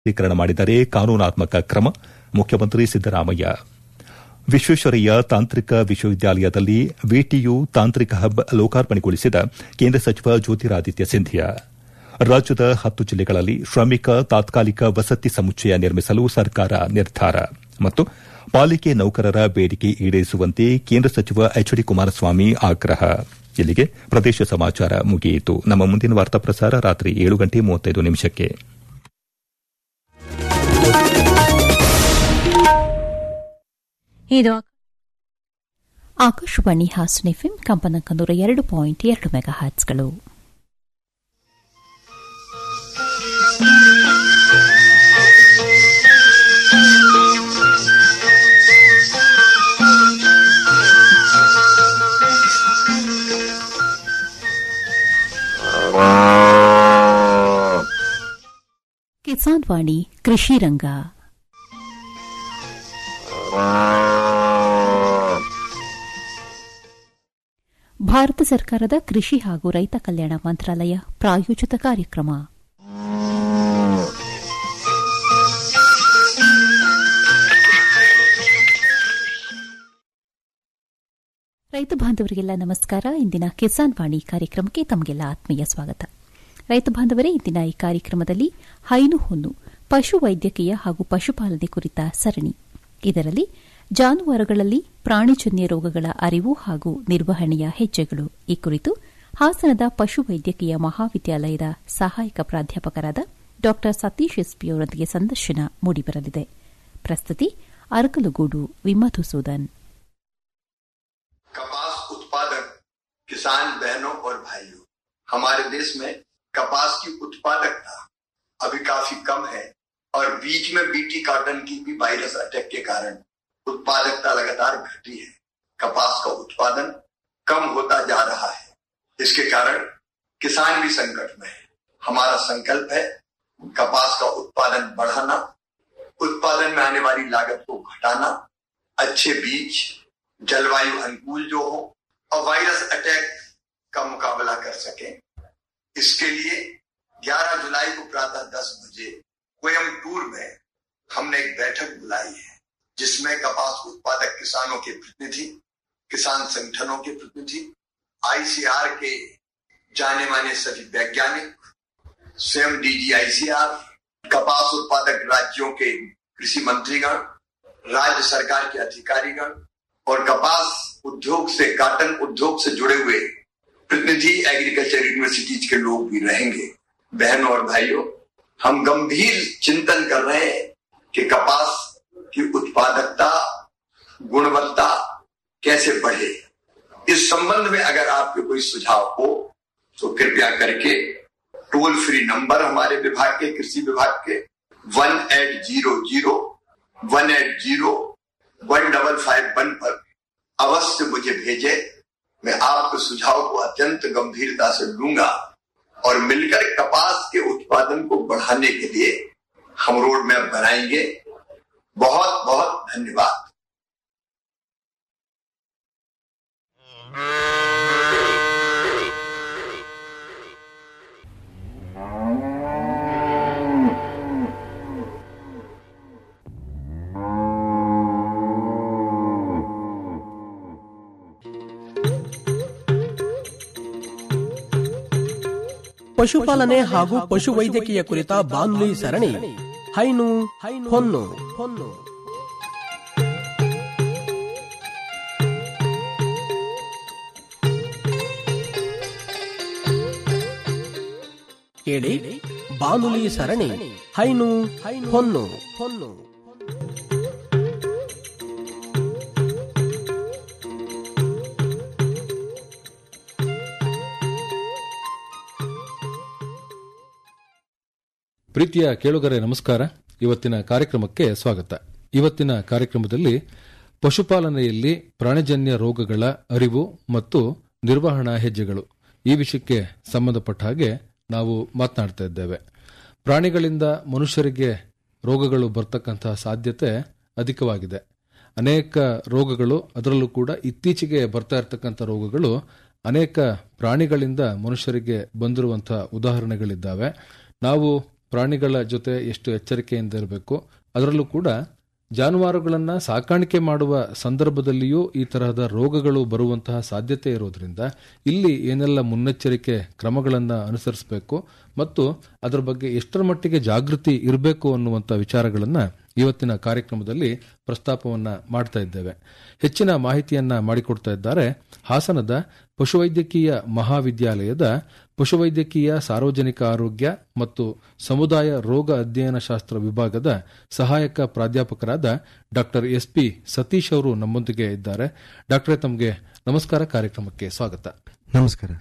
ಸ್ವೀಕರಣ ಮಾಡಿದರೆ ಕಾನೂನಾತ್ಮಕ ಕ್ರಮ ಮುಖ್ಯಮಂತ್ರಿ ಸಿದ್ದರಾಮಯ್ಯ ವಿಶ್ವೇಶ್ವರಯ್ಯ ತಾಂತ್ರಿಕ ವಿಶ್ವವಿದ್ಯಾಲಯದಲ್ಲಿ ವಿಟಿಯು ತಾಂತ್ರಿಕ ಹಬ್ ಲೋಕಾರ್ಪಣೆಗೊಳಿಸಿದ ಕೇಂದ್ರ ಸಚಿವ ಜ್ಯೋತಿರಾದಿತ್ಯ ಸಿಂಧಿಯಾ ರಾಜ್ಯದ ಹತ್ತು ಜಿಲ್ಲೆಗಳಲ್ಲಿ ಶ್ರಮಿಕ ತಾತ್ಕಾಲಿಕ ವಸತಿ ಸಮುಚ್ಚಯ ನಿರ್ಮಿಸಲು ಸರ್ಕಾರ ನಿರ್ಧಾರ ಮತ್ತು ಪಾಲಿಕೆ ನೌಕರರ ಬೇಡಿಕೆ ಈಡೇರಿಸುವಂತೆ ಕೇಂದ್ರ ಸಚಿವ ಎಚ್ ಡಿ ಕುಮಾರಸ್ವಾಮಿ ಆಗ್ರಹ ಇಲ್ಲಿಗೆ ಪ್ರದೇಶ ಸಮಾಚಾರ ಮುಗಿಯಿತು ನಮ್ಮ ಮುಂದಿನ ವಾರ್ತಾ ಪ್ರಸಾರ ರಾತ್ರಿ ಏಳು ಗಂಟೆ ಮೂವತ್ತೈದು ನಿಮಿಷಕ್ಕೆ ಇದು ಆಕಾಶವಾಣಿ ಹಾಸನ ಎಫ್ಎಂ ಕಂಪನಾಂಕ ನೂರ ಎರಡು ಪಾಯಿಂಟ್ ಎರಡು ಮೆಗಾ ಹ್ಯಾಟ್ಸ್ಗಳು ಕಿಸಾನ್ ವಾಣಿ ಕೃಷಿ ರಂಗ ಭಾರತ ಸರ್ಕಾರದ ಕೃಷಿ ಹಾಗೂ ರೈತ ಕಲ್ಯಾಣ ಮಂತ್ರಾಲಯ ಪ್ರಾಯೋಜಿತ ಕಾರ್ಯಕ್ರಮ ರೈತ ಬಾಂಧವರಿಗೆಲ್ಲ ನಮಸ್ಕಾರ ಇಂದಿನ ಕಿಸಾನ್ ವಾಣಿ ಕಾರ್ಯಕ್ರಮಕ್ಕೆ ತಮಗೆಲ್ಲ ಆತ್ಮೀಯ ಸ್ವಾಗತ ರೈತ ಬಾಂಧವರೇ ಇಂದಿನ ಈ ಕಾರ್ಯಕ್ರಮದಲ್ಲಿ ಹೈನು ಹೊನ್ನು ಪಶು ವೈದ್ಯಕೀಯ ಹಾಗೂ ಪಶುಪಾಲನೆ ಕುರಿತ ಸರಣಿ ಇದರಲ್ಲಿ ಜಾನುವಾರುಗಳಲ್ಲಿ ಪ್ರಾಣಿಜನ್ಯ ರೋಗಗಳ ಅರಿವು ಹಾಗೂ ನಿರ್ವಹಣೆಯ ಹೆಜ್ಜೆಗಳು ಈ ಕುರಿತು ಹಾಸನದ ಪಶು ವೈದ್ಯಕೀಯ ಮಹಾವಿದ್ಯಾಲಯದ ಸಹಾಯಕ ಪ್ರಾಧ್ಯಾಪಕರಾದ ಡಾ ಸತೀಶ್ ಎಸ್ಪಿಯವರೊಂದಿಗೆ ಸಂದರ್ಶನ ಮೂಡಿಬರಲಿದೆ ಪ್ರಸ್ತುತಿ ಅರಕಲಗೂಡು ವಿಮಧುಸೂದನ್ कपास उत्पादक किसान बहनों और भाइयों हमारे देश में कपास की उत्पादकता अभी काफी कम है और बीच में बीटी कॉटन की भी वायरस अटैक के कारण उत्पादकता लगातार घटी है कपास का उत्पादन कम होता जा रहा है इसके कारण किसान भी संकट में है हमारा संकल्प है कपास का उत्पादन बढ़ाना उत्पादन में आने वाली लागत को घटाना अच्छे बीज जलवायु अनुकूल जो हो और वायरस अटैक का मुकाबला कर सके इसके लिए 11 जुलाई को प्रातः 10 बजे कोयम्बटूर में हमने एक बैठक बुलाई है जिसमें कपास उत्पादक किसानों के प्रतिनिधि किसान संगठनों के प्रतिनिधि आईसीआर के जाने माने सभी वैज्ञानिक स्वयं डीजी आईसीआर कपास उत्पादक राज्यों के कृषि मंत्रीगण राज्य सरकार के अधिकारीगण और कपास उद्योग से काटन उद्योग से जुड़े हुए प्रतिनिधि एग्रीकल्चर यूनिवर्सिटीज के लोग भी रहेंगे बहनों और भाइयों हम गंभीर चिंतन कर रहे हैं कि कपास की उत्पादकता गुणवत्ता कैसे बढ़े इस संबंध में अगर आपके कोई सुझाव हो तो कृपया करके टोल फ्री नंबर हमारे विभाग के कृषि विभाग के one eight zero zero one eight zero one double five one पर अवश्य मुझे भेजे मैं आपके सुझाव को अत्यंत गंभीरता से लूंगा और मिलकर कपास के उत्पादन को बढ़ाने के लिए हम रोड मैप बनाएंगे बहुत बहुत धन्यवाद ಪಶುಪಾಲನೆ ಹಾಗೂ ಪಶು ವೈದ್ಯಕೀಯ ಕುರಿತ ಬಾನುಲಿ ಸರಣಿ ಹೈನು ಹೊನ್ನು ಹೊನ್ನು ಕೇಳಿ ಬಾನುಲಿ ಸರಣಿ ಹೈನು ಹೊನ್ನು ಹೊನ್ನು ಪ್ರೀತಿಯ ಕೇಳುಗರೆ ನಮಸ್ಕಾರ ಇವತ್ತಿನ ಕಾರ್ಯಕ್ರಮಕ್ಕೆ ಸ್ವಾಗತ ಇವತ್ತಿನ ಕಾರ್ಯಕ್ರಮದಲ್ಲಿ ಪಶುಪಾಲನೆಯಲ್ಲಿ ಪ್ರಾಣಿಜನ್ಯ ರೋಗಗಳ ಅರಿವು ಮತ್ತು ನಿರ್ವಹಣಾ ಹೆಜ್ಜೆಗಳು ಈ ವಿಷಯಕ್ಕೆ ಸಂಬಂಧಪಟ್ಟ ಹಾಗೆ ನಾವು ಮಾತನಾಡ್ತಾ ಇದ್ದೇವೆ ಪ್ರಾಣಿಗಳಿಂದ ಮನುಷ್ಯರಿಗೆ ರೋಗಗಳು ಬರ್ತಕ್ಕಂತಹ ಸಾಧ್ಯತೆ ಅಧಿಕವಾಗಿದೆ ಅನೇಕ ರೋಗಗಳು ಅದರಲ್ಲೂ ಕೂಡ ಇತ್ತೀಚೆಗೆ ಬರ್ತಾ ಇರತಕ್ಕಂಥ ರೋಗಗಳು ಅನೇಕ ಪ್ರಾಣಿಗಳಿಂದ ಮನುಷ್ಯರಿಗೆ ಬಂದಿರುವಂತಹ ಉದಾಹರಣೆಗಳಿದ್ದಾವೆ ನಾವು ಪ್ರಾಣಿಗಳ ಜೊತೆ ಎಷ್ಟು ಎಚ್ಚರಿಕೆಯಿಂದ ಇರಬೇಕು ಅದರಲ್ಲೂ ಕೂಡ ಜಾನುವಾರುಗಳನ್ನ ಸಾಕಾಣಿಕೆ ಮಾಡುವ ಸಂದರ್ಭದಲ್ಲಿಯೂ ಈ ತರಹದ ರೋಗಗಳು ಬರುವಂತಹ ಸಾಧ್ಯತೆ ಇರೋದ್ರಿಂದ ಇಲ್ಲಿ ಏನೆಲ್ಲ ಮುನ್ನೆಚ್ಚರಿಕೆ ಕ್ರಮಗಳನ್ನು ಅನುಸರಿಸಬೇಕು ಮತ್ತು ಅದರ ಬಗ್ಗೆ ಎಷ್ಟರ ಮಟ್ಟಿಗೆ ಜಾಗೃತಿ ಇರಬೇಕು ಅನ್ನುವಂಥ ವಿಚಾರಗಳನ್ನ ಇವತ್ತಿನ ಕಾರ್ಯಕ್ರಮದಲ್ಲಿ ಪ್ರಸ್ತಾಪವನ್ನ ಮಾಡ್ತಾ ಇದ್ದೇವೆ ಹೆಚ್ಚಿನ ಮಾಹಿತಿಯನ್ನ ಮಾಡಿಕೊಡ್ತಾ ಇದ್ದಾರೆ ಹಾಸನದ ಪಶುವೈದ್ಯಕೀಯ ಮಹಾವಿದ್ಯಾಲಯದ ಪಶುವೈದ್ಯಕೀಯ ಸಾರ್ವಜನಿಕ ಆರೋಗ್ಯ ಮತ್ತು ಸಮುದಾಯ ರೋಗ ಅಧ್ಯಯನ ಶಾಸ್ತ್ರ ವಿಭಾಗದ ಸಹಾಯಕ ಪ್ರಾಧ್ಯಾಪಕರಾದ ಡಾಕ್ಟರ್ ಎಸ್ ಪಿ ಸತೀಶ್ ಅವರು ನಮ್ಮೊಂದಿಗೆ ಇದ್ದಾರೆ ಡಾಕ್ಟರ್ ತಮಗೆ ನಮಸ್ಕಾರ ಕಾರ್ಯಕ್ರಮಕ್ಕೆ ಸ್ವಾಗತ ನಮಸ್ಕಾರ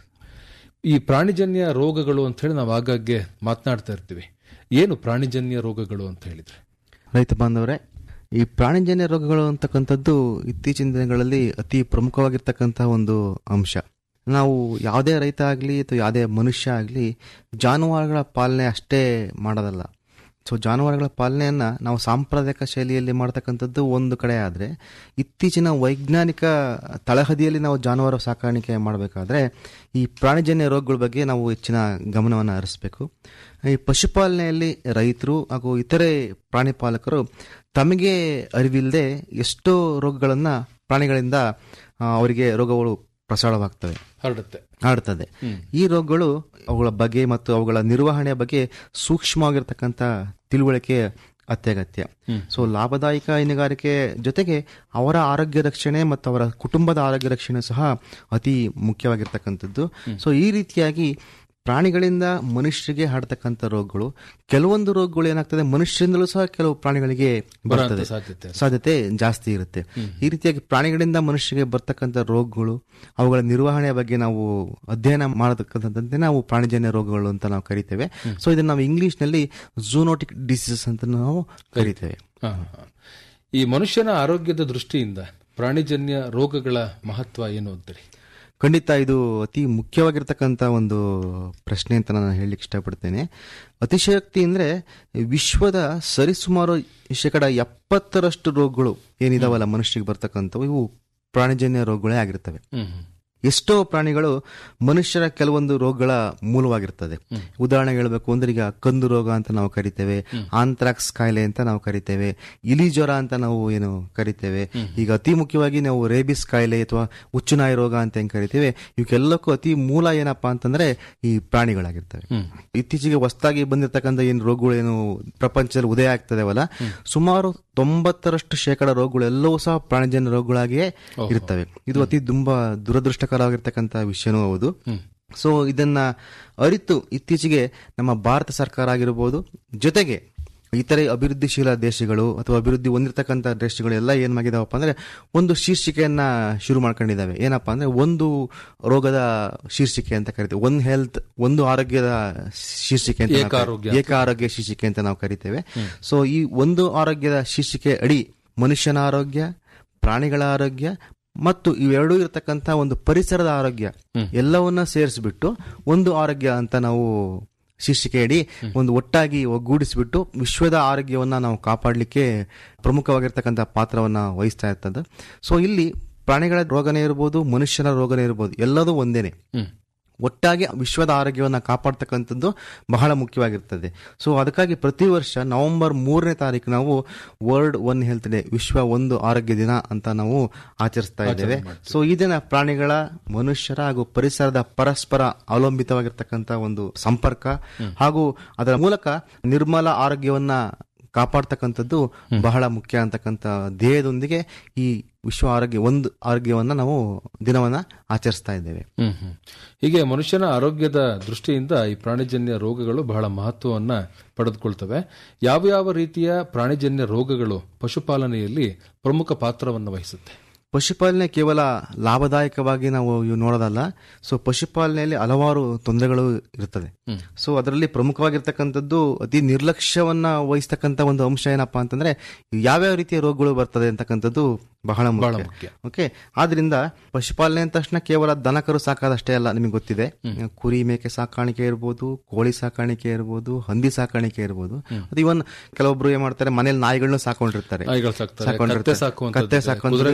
ಈ ಪ್ರಾಣಿಜನ್ಯ ರೋಗಗಳು ಅಂತ ಹೇಳಿ ನಾವು ಆಗಾಗ್ಗೆ ಮಾತನಾಡ್ತಾ ಇರ್ತೀವಿ ಏನು ಪ್ರಾಣಿಜನ್ಯ ರೋಗಗಳು ಅಂತ ಹೇಳಿದ್ರೆ ರೈತ ಬಾಂಧವರೇ ಈ ಪ್ರಾಣಿಜನ್ಯ ರೋಗಗಳು ಅಂತಕ್ಕಂಥದ್ದು ಇತ್ತೀಚಿನ ದಿನಗಳಲ್ಲಿ ಅತಿ ಪ್ರಮುಖವಾಗಿರ್ತಕ್ಕಂಥ ಒಂದು ಅಂಶ ನಾವು ಯಾವುದೇ ರೈತ ಆಗಲಿ ಅಥವಾ ಯಾವುದೇ ಮನುಷ್ಯ ಆಗಲಿ ಜಾನುವಾರುಗಳ ಪಾಲನೆ ಅಷ್ಟೇ ಮಾಡೋದಲ್ಲ ಸೊ ಜಾನುವಾರುಗಳ ಪಾಲನೆಯನ್ನು ನಾವು ಸಾಂಪ್ರದಾಯಿಕ ಶೈಲಿಯಲ್ಲಿ ಮಾಡ್ತಕ್ಕಂಥದ್ದು ಒಂದು ಕಡೆ ಆದರೆ ಇತ್ತೀಚಿನ ವೈಜ್ಞಾನಿಕ ತಳಹದಿಯಲ್ಲಿ ನಾವು ಜಾನುವಾರು ಸಾಕಾಣಿಕೆ ಮಾಡಬೇಕಾದ್ರೆ ಈ ಪ್ರಾಣಿಜನ್ಯ ರೋಗಗಳ ಬಗ್ಗೆ ನಾವು ಹೆಚ್ಚಿನ ಗಮನವನ್ನು ಹರಿಸಬೇಕು ಈ ಪಶುಪಾಲನೆಯಲ್ಲಿ ರೈತರು ಹಾಗೂ ಇತರೆ ಪ್ರಾಣಿ ಪಾಲಕರು ತಮಗೆ ಅರಿವಿಲ್ಲದೆ ಎಷ್ಟೋ ರೋಗಗಳನ್ನು ಪ್ರಾಣಿಗಳಿಂದ ಆ, ಅವರಿಗೆ ರೋಗಗಳು ಪ್ರಸಾರವಾಗ್ತವೆ ಹರಡುತ್ತೆ ಆಡ್ತದೆ ಈ ರೋಗಗಳು ಅವುಗಳ ಬಗ್ಗೆ ಮತ್ತು ಅವುಗಳ ನಿರ್ವಹಣೆಯ ಬಗ್ಗೆ ಸೂಕ್ಷ್ಮವಾಗಿರ್ತಕ್ಕಂಥ ತಿಳುವಳಿಕೆ ಅತ್ಯಗತ್ಯ ಸೊ ಲಾಭದಾಯಕ ಹೈನುಗಾರಿಕೆ ಜೊತೆಗೆ ಅವರ ಆರೋಗ್ಯ ರಕ್ಷಣೆ ಮತ್ತು ಅವರ ಕುಟುಂಬದ ಆರೋಗ್ಯ ರಕ್ಷಣೆ ಸಹ ಅತಿ ಮುಖ್ಯವಾಗಿರ್ತಕ್ಕಂಥದ್ದು ಸೊ ಈ ರೀತಿಯಾಗಿ ಪ್ರಾಣಿಗಳಿಂದ ಮನುಷ್ಯರಿಗೆ ಹರಡ್ತಕ್ಕಂಥ ರೋಗಗಳು ಕೆಲವೊಂದು ರೋಗಗಳು ಏನಾಗ್ತದೆ ಮನುಷ್ಯರಿಂದಲೂ ಸಹ ಕೆಲವು ಪ್ರಾಣಿಗಳಿಗೆ ಬರ್ತದೆ ಸಾಧ್ಯತೆ ಸಾಧ್ಯತೆ ಜಾಸ್ತಿ ಇರುತ್ತೆ ಈ ರೀತಿಯಾಗಿ ಪ್ರಾಣಿಗಳಿಂದ ಮನುಷ್ಯರಿಗೆ ಬರ್ತಕ್ಕಂಥ ರೋಗಗಳು ಅವುಗಳ ನಿರ್ವಹಣೆಯ ಬಗ್ಗೆ ನಾವು ಅಧ್ಯಯನ ಮಾಡತಕ್ಕಂಥದ್ದಂತೆ ನಾವು ಪ್ರಾಣಿಜನ್ಯ ರೋಗಗಳು ಅಂತ ನಾವು ಕರಿತೇವೆ ಸೊ ಇದನ್ನ ನಾವು ಇಂಗ್ಲಿಷ್ ನಲ್ಲಿ ಝೂನೋಟಿಕ್ ಡಿಸೀಸಸ್ ಅಂತ ನಾವು ಕರಿತೇವೆ ಹಾ, ಹಾ, ಹಾ. ಈ ಮನುಷ್ಯನ ಆರೋಗ್ಯದ ದೃಷ್ಟಿಯಿಂದ ಪ್ರಾಣಿಜನ್ಯ ರೋಗಗಳ ಮಹತ್ವ ಏನು ಅಂತೀರಿ ಖಂಡಿತ ಇದು ಅತಿ ಮುಖ್ಯವಾಗಿರ್ತಕ್ಕಂಥ ಒಂದು ಪ್ರಶ್ನೆ ಅಂತ ನಾನು ಹೇಳಲಿಕ್ಕೆ ಇಷ್ಟಪಡ್ತೇನೆ ಅತಿಶಯೋಕ್ತಿ ಅಂದ್ರೆ ವಿಶ್ವದ ಸರಿಸುಮಾರು ಶೇಕಡ ಎಪ್ಪತ್ತರಷ್ಟು ರೋಗಗಳು ಏನಿದಾವಲ್ಲ ಮನುಷ್ಯರಿಗೆ ಬರ್ತಕ್ಕಂಥವು ಇವು ಪ್ರಾಣಿಜನ್ಯ ರೋಗಗಳೇ ಆಗಿರ್ತವೆ ಹ್ಮ್ ಹ್ಮ್. ಎಷ್ಟೋ ಪ್ರಾಣಿಗಳು ಮನುಷ್ಯರ ಕೆಲವೊಂದು ರೋಗಗಳ ಮೂಲವಾಗಿರ್ತದೆ ಉದಾಹರಣೆಗೆ ಹೇಳಬೇಕು ಅಂದ್ರೆ ಈಗ ಕಂದು ರೋಗ ಅಂತ ನಾವು ಕರಿತೇವೆ ಆಂಥ್ರಾಕ್ಸ್ ಕಾಯಿಲೆ ಅಂತ ನಾವು ಕರಿತೇವೆ ಇಲಿ ಜ್ವರ ಅಂತ ನಾವು ಏನು ಕರಿತೇವೆ ಈಗ ಅತಿ ಮುಖ್ಯವಾಗಿ ನಾವು ರೇಬಿಸ್ ಕಾಯಿಲೆ ಅಥವಾ ಹುಚ್ಚುನಾಯಿ ರೋಗ ಅಂತ ಹೆಂಗ್ ಕರಿತೇವೆ ಇವಕ್ಕೆಲ್ಲಕ್ಕೂ ಅತಿ ಮೂಲ ಏನಪ್ಪಾ ಅಂತಂದ್ರೆ ಈ ಪ್ರಾಣಿಗಳಾಗಿರ್ತವೆ ಇತ್ತೀಚೆಗೆ ಹೊಸದಾಗಿ ಬಂದಿರತಕ್ಕಂಥ ಏನು ರೋಗಗಳು ಏನು ಪ್ರಪಂಚದಲ್ಲಿ ಉದಯ ಆಗ್ತದೆವಲ್ಲ ಸುಮಾರು ತೊಂಬತ್ತರಷ್ಟು ಶೇಕಡ ರೋಗಗಳು ಎಲ್ಲವೂ ಸಹ ಪ್ರಾಣಿಜನ್ಯ ರೋಗಗಳಾಗಿಯೇ ಇರ್ತವೆ ಇದು ಅತಿ ತುಂಬಾ ದುರದೃಷ್ಟಕರವಾಗಿರ್ತಕ್ಕಂಥ ವಿಷಯನೂ ಹೌದು ಸೊ ಇದನ್ನ ಅರಿತು ಇತ್ತೀಚೆಗೆ ನಮ್ಮ ಭಾರತ ಸರ್ಕಾರ ಆಗಿರ್ಬೋದು ಜೊತೆಗೆ ಇತರೆ ಅಭಿವೃದ್ಧಿಶೀಲ ದೇಶಗಳು ಅಥವಾ ಅಭಿವೃದ್ಧಿ ಹೊಂದಿರತಕ್ಕಂಥ ದೇಶಗಳು ಎಲ್ಲ ಏನ್ ಮಾಡಿದಾವಪ್ಪ ಅಂದ್ರೆ ಒಂದು ಶೀರ್ಷಿಕೆಯನ್ನ ಶುರು ಮಾಡ್ಕೊಂಡಿದ್ದಾವೆ ಏನಪ್ಪಾ ಅಂದ್ರೆ ಒಂದು ರೋಗದ ಶೀರ್ಷಿಕೆ ಅಂತ ಕರಿತೇವೆ ಒನ್ ಹೆಲ್ತ್ ಒಂದು ಆರೋಗ್ಯದ ಶೀರ್ಷಿಕೆ ಅಂತ ನಾವು ಕರಿ- ಏಕಾರೋಗ್ಯ ಏಕ ಆರೋಗ್ಯ ಶೀರ್ಷಿಕೆ ಅಂತ ನಾವು ಕರಿತೇವೆ ಸೊ ಈ ಒಂದು ಆರೋಗ್ಯದ ಶೀರ್ಷಿಕೆ ಅಡಿ ಮನುಷ್ಯನ ಆರೋಗ್ಯ ಪ್ರಾಣಿಗಳ ಆರೋಗ್ಯ ಮತ್ತು ಇವೆರಡೂ ಇರತಕ್ಕಂತ ಒಂದು ಪರಿಸರದ ಆರೋಗ್ಯ ಎಲ್ಲವನ್ನ ಸೇರಿಸ್ಬಿಟ್ಟು ಒಂದು ಆರೋಗ್ಯ ಅಂತ ನಾವು ಶೀರ್ಷಿಕೆ ಅಡಿ ಒಂದು ಒಟ್ಟಾಗಿ ಒಗ್ಗೂಡಿಸಿಬಿಟ್ಟು ವಿಶ್ವದ ಆರೋಗ್ಯವನ್ನ ನಾವು ಕಾಪಾಡಲಿಕ್ಕೆ ಪ್ರಮುಖವಾಗಿರ್ತಕ್ಕಂಥ ಪಾತ್ರವನ್ನ ವಹಿಸ್ತಾ ಇರ್ತದೆ ಸೊ ಇಲ್ಲಿ ಪ್ರಾಣಿಗಳ ರೋಗನೇ ಇರ್ಬೋದು ಮನುಷ್ಯನ ರೋಗನೇ ಇರ್ಬೋದು ಎಲ್ಲದೂ ಒಂದೇನೆ ಒಟ್ಟಾಗಿ ವಿಶ್ವದ ಆರೋಗ್ಯವನ್ನ ಕಾಪಾಡ್ತಕ್ಕಂಥದ್ದು ಬಹಳ ಮುಖ್ಯವಾಗಿರ್ತದೆ ಸೊ ಅದಕ್ಕಾಗಿ ಪ್ರತಿ ವರ್ಷ ನವೆಂಬರ್ ಮೂರನೇ ತಾರೀಕು ನಾವು ವರ್ಲ್ಡ್ ಒನ್ ಹೆಲ್ತ್ ಡೇ ವಿಶ್ವ ಒಂದು ಆರೋಗ್ಯ ದಿನ ಅಂತ ನಾವು ಆಚರಿಸ್ತಾ ಇದ್ದೇವೆ ಸೊ ಈ ದಿನ ಪ್ರಾಣಿಗಳ ಮನುಷ್ಯರ ಹಾಗೂ ಪರಿಸರದ ಪರಸ್ಪರ ಅವಲಂಬಿತವಾಗಿರ್ತಕ್ಕಂಥ ಒಂದು ಸಂಪರ್ಕ ಹಾಗೂ ಅದರ ಮೂಲಕ ನಿರ್ಮಲ ಆರೋಗ್ಯವನ್ನ ಕಾಪಾಡ್ತಕ್ಕಂಥದ್ದು ಬಹಳ ಮುಖ್ಯ ಅಂತಕ್ಕಂಥ ಧ್ಯೇಯದೊಂದಿಗೆ ಈ ವಿಶ್ವ ಆರೋಗ್ಯ ಒಂದು ಆರೋಗ್ಯವನ್ನ ನಾವು ದಿನವನ್ನ ಆಚರಿಸ್ತಾ ಇದ್ದೇವೆ ಹ್ಮ್ ಹ್ಮ್. ಹೀಗೆ ಮನುಷ್ಯನ ಆರೋಗ್ಯದ ದೃಷ್ಟಿಯಿಂದ ಈ ಪ್ರಾಣಿಜನ್ಯ ರೋಗಗಳು ಬಹಳ ಮಹತ್ವವನ್ನ ಪಡೆದುಕೊಳ್ತವೆ ಯಾವ ಯಾವ ರೀತಿಯ ಪ್ರಾಣಿಜನ್ಯ ರೋಗಗಳು ಪಶುಪಾಲನೆಯಲ್ಲಿ ಪ್ರಮುಖ ಪಾತ್ರವನ್ನು ವಹಿಸುತ್ತೆ ಪಶುಪಾಲನೆ ಕೇವಲ ಲಾಭದಾಯಕವಾಗಿ ನಾವು ಇವು ನೋಡೋದಲ್ಲ ಸೊ ಪಶುಪಾಲನೆಯಲ್ಲಿ ಹಲವಾರು ತೊಂದರೆಗಳು ಇರ್ತದೆ ಸೊ ಅದರಲ್ಲಿ ಪ್ರಮುಖವಾಗಿರ್ತಕ್ಕಂಥದ್ದು ಅತಿ ನಿರ್ಲಕ್ಷ್ಯವನ್ನ ವಹಿಸ್ತಕ್ಕಂಥ ಒಂದು ಅಂಶ ಏನಪ್ಪಾ ಅಂತಂದ್ರೆ ಯಾವ್ಯಾವ ರೀತಿಯ ರೋಗಗಳು ಬರ್ತದೆ ಅಂತಕ್ಕಂಥದ್ದು ಬಹಳ ಬಹಳ ಮುಖ್ಯ ಮುಖ್ಯ. ಓಕೆ ಆದ್ರಿಂದ ಪಶುಪಾಲನೆ ಅಂದ ತಕ್ಷಣ ಕೇವಲ ದನಕರು ಸಾಕೋದಷ್ಟೇ ಅಲ್ಲ ನಿಮಗೆ ಗೊತ್ತಿದೆ ಕುರಿ ಮೇಕೆ ಸಾಕಾಣಿಕೆ ಇರ್ಬೋದು ಕೋಳಿ ಸಾಕಾಣಿಕೆ ಇರ್ಬೋದು ಹಂದಿ ಸಾಕಾಣಿಕೆ ಇರ್ಬೋದು ಅದು ಇವನ್ ಕೆಲವೊಬ್ರು ಏನ್ ಮಾಡ್ತಾರೆ ಮನೇಲಿ ನಾಯಿಗಳನ್ನ ಸಾಕೊಂಡಿರ್ತಾರೆ ನಾಯಿಗಳು ಸಾಕ್ತಾರೆ, ಸಾಕೊಂಡಿರ್ತಾರೆ. ಕತ್ತೆ ಸಾಕುವಂಥದ್ದು ಕತ್ತೆ ಇದೆ, ಸಾಕುವಂಥದ್ದು ಕುದುರೆಗಳನ್ನು ಸಾಕ್ತಾರೆ.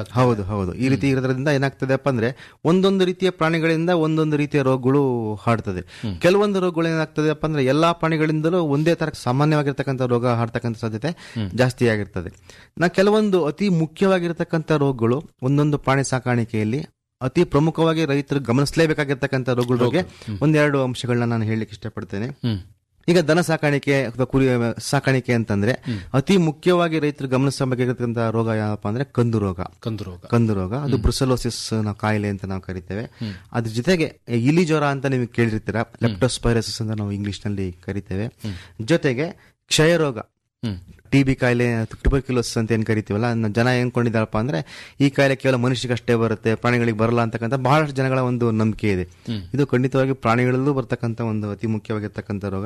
ಹೌದು ಹೌದು ಈ ರೀತಿ ಇರೋದ್ರಿಂದ ಏನಾಗ್ತದೆಪ್ಪ ಅಂದ್ರೆ ಒಂದೊಂದು ರೀತಿಯ ಪ್ರಾಣಿಗಳಿಂದ ಒಂದೊಂದು ರೀತಿಯ ರೋಗಗಳು ಹರಡ್ತದೆ ಕೆಲವೊಂದು ರೋಗಗಳು ಏನಾಗ್ತದೆಪ್ಪ ಅಂದ್ರೆ ಎಲ್ಲಾ ಪ್ರಾಣಿಗಳಿಂದಲೂ ಒಂದೇ ತರ ಸಾಮಾನ್ಯವಾಗಿರ್ತಕ್ಕಂಥ ರೋಗ ಹರಡ್ತಕ್ಕಂಥ ಸಾಧ್ಯತೆ ಜಾಸ್ತಿ ಆಗಿರ್ತದೆ ನಾ ಕೆಲವೊಂದು ಅತಿ ಮುಖ್ಯವಾಗಿರ್ತಕ್ಕಂಥ ರೋಗಗಳು ಒಂದೊಂದು ಪ್ರಾಣಿ ಸಾಕಾಣಿಕೆಯಲ್ಲಿ ಅತಿ ಪ್ರಮುಖವಾಗಿ ರೈತರು ಗಮನಿಸಲೇಬೇಕಾಗಿರ್ತಕ್ಕಂಥ ರೋಗಗಳ ಬಗ್ಗೆ ಒಂದೆರಡು ಅಂಶಗಳನ್ನ ನಾನು ಹೇಳಲಿಕ್ಕೆ ಇಷ್ಟಪಡ್ತೇನೆ ಹ್ಮ್ ಈಗ ದನ ಸಾಕಾಣಿಕೆ ಅಥವಾ ಕುರಿ ಸಾಕಾಣಿಕೆ ಅಂತಂದ್ರೆ ಅತಿ ಮುಖ್ಯವಾಗಿ ರೈತರು ಗಮನಿಸಬೇಕಾಗಿರ್ತಕ್ಕಂಥ ರೋಗ ಯಾವಪ್ಪ ಅಂದ್ರೆ ಕಂದು ರೋಗ ಕಂದು ರೋಗ ಕಂದು ರೋಗ ಅದು ಬ್ರುಸಲೋಸಿಸ್ ನಾವು ಕಾಯಿಲೆ ಅಂತ ನಾವು ಕರಿತೇವೆ ಅದ್ರ ಜೊತೆಗೆ ಇಲಿ ಜ್ವರ ಅಂತ ನೀವು ಕೇಳಿರ್ತೀರಾ ಲೆಪ್ಟೋಸ್ಪೈರಸಿಸ್ ಅಂತ ನಾವು ಇಂಗ್ಲಿಷ್ ನಲ್ಲಿ ಕರಿತೇವೆ ಜೊತೆಗೆ ಕ್ಷಯ ರೋಗ ಹ್ಮ್ ಟಿ ಬಿ ಕಾಯಿಲೆ ಟ್ಯುಬರ್ಕ್ಯುಲೋಸಿಸ್ ಅಂತ ಏನ್ ಕರಿತೀವಲ್ಲ ಅದನ್ನ ಜನ ಏನ್ ಕೊಂಡಿದ್ದಾರಪ್ಪ ಅಂದ್ರೆ ಈ ಕಾಯಿಲೆ ಕೇವಲ ಮನುಷ್ಯಗಷ್ಟೇ ಬರುತ್ತೆ ಪ್ರಾಣಿಗಳಿಗೆ ಬರಲ್ಲ ಅಂತಕ್ಕಂಥ ಬಹಳಷ್ಟು ಜನಗಳ ಒಂದು ನಂಬಿಕೆ ಇದೆ ಇದು ಖಂಡಿತವಾಗಿ ಪ್ರಾಣಿಗಳಲ್ಲೂ ಬರ್ತಕ್ಕಂಥ ಒಂದು ಅತಿ ಮುಖ್ಯವಾಗಿರ್ತಕ್ಕಂಥ ರೋಗ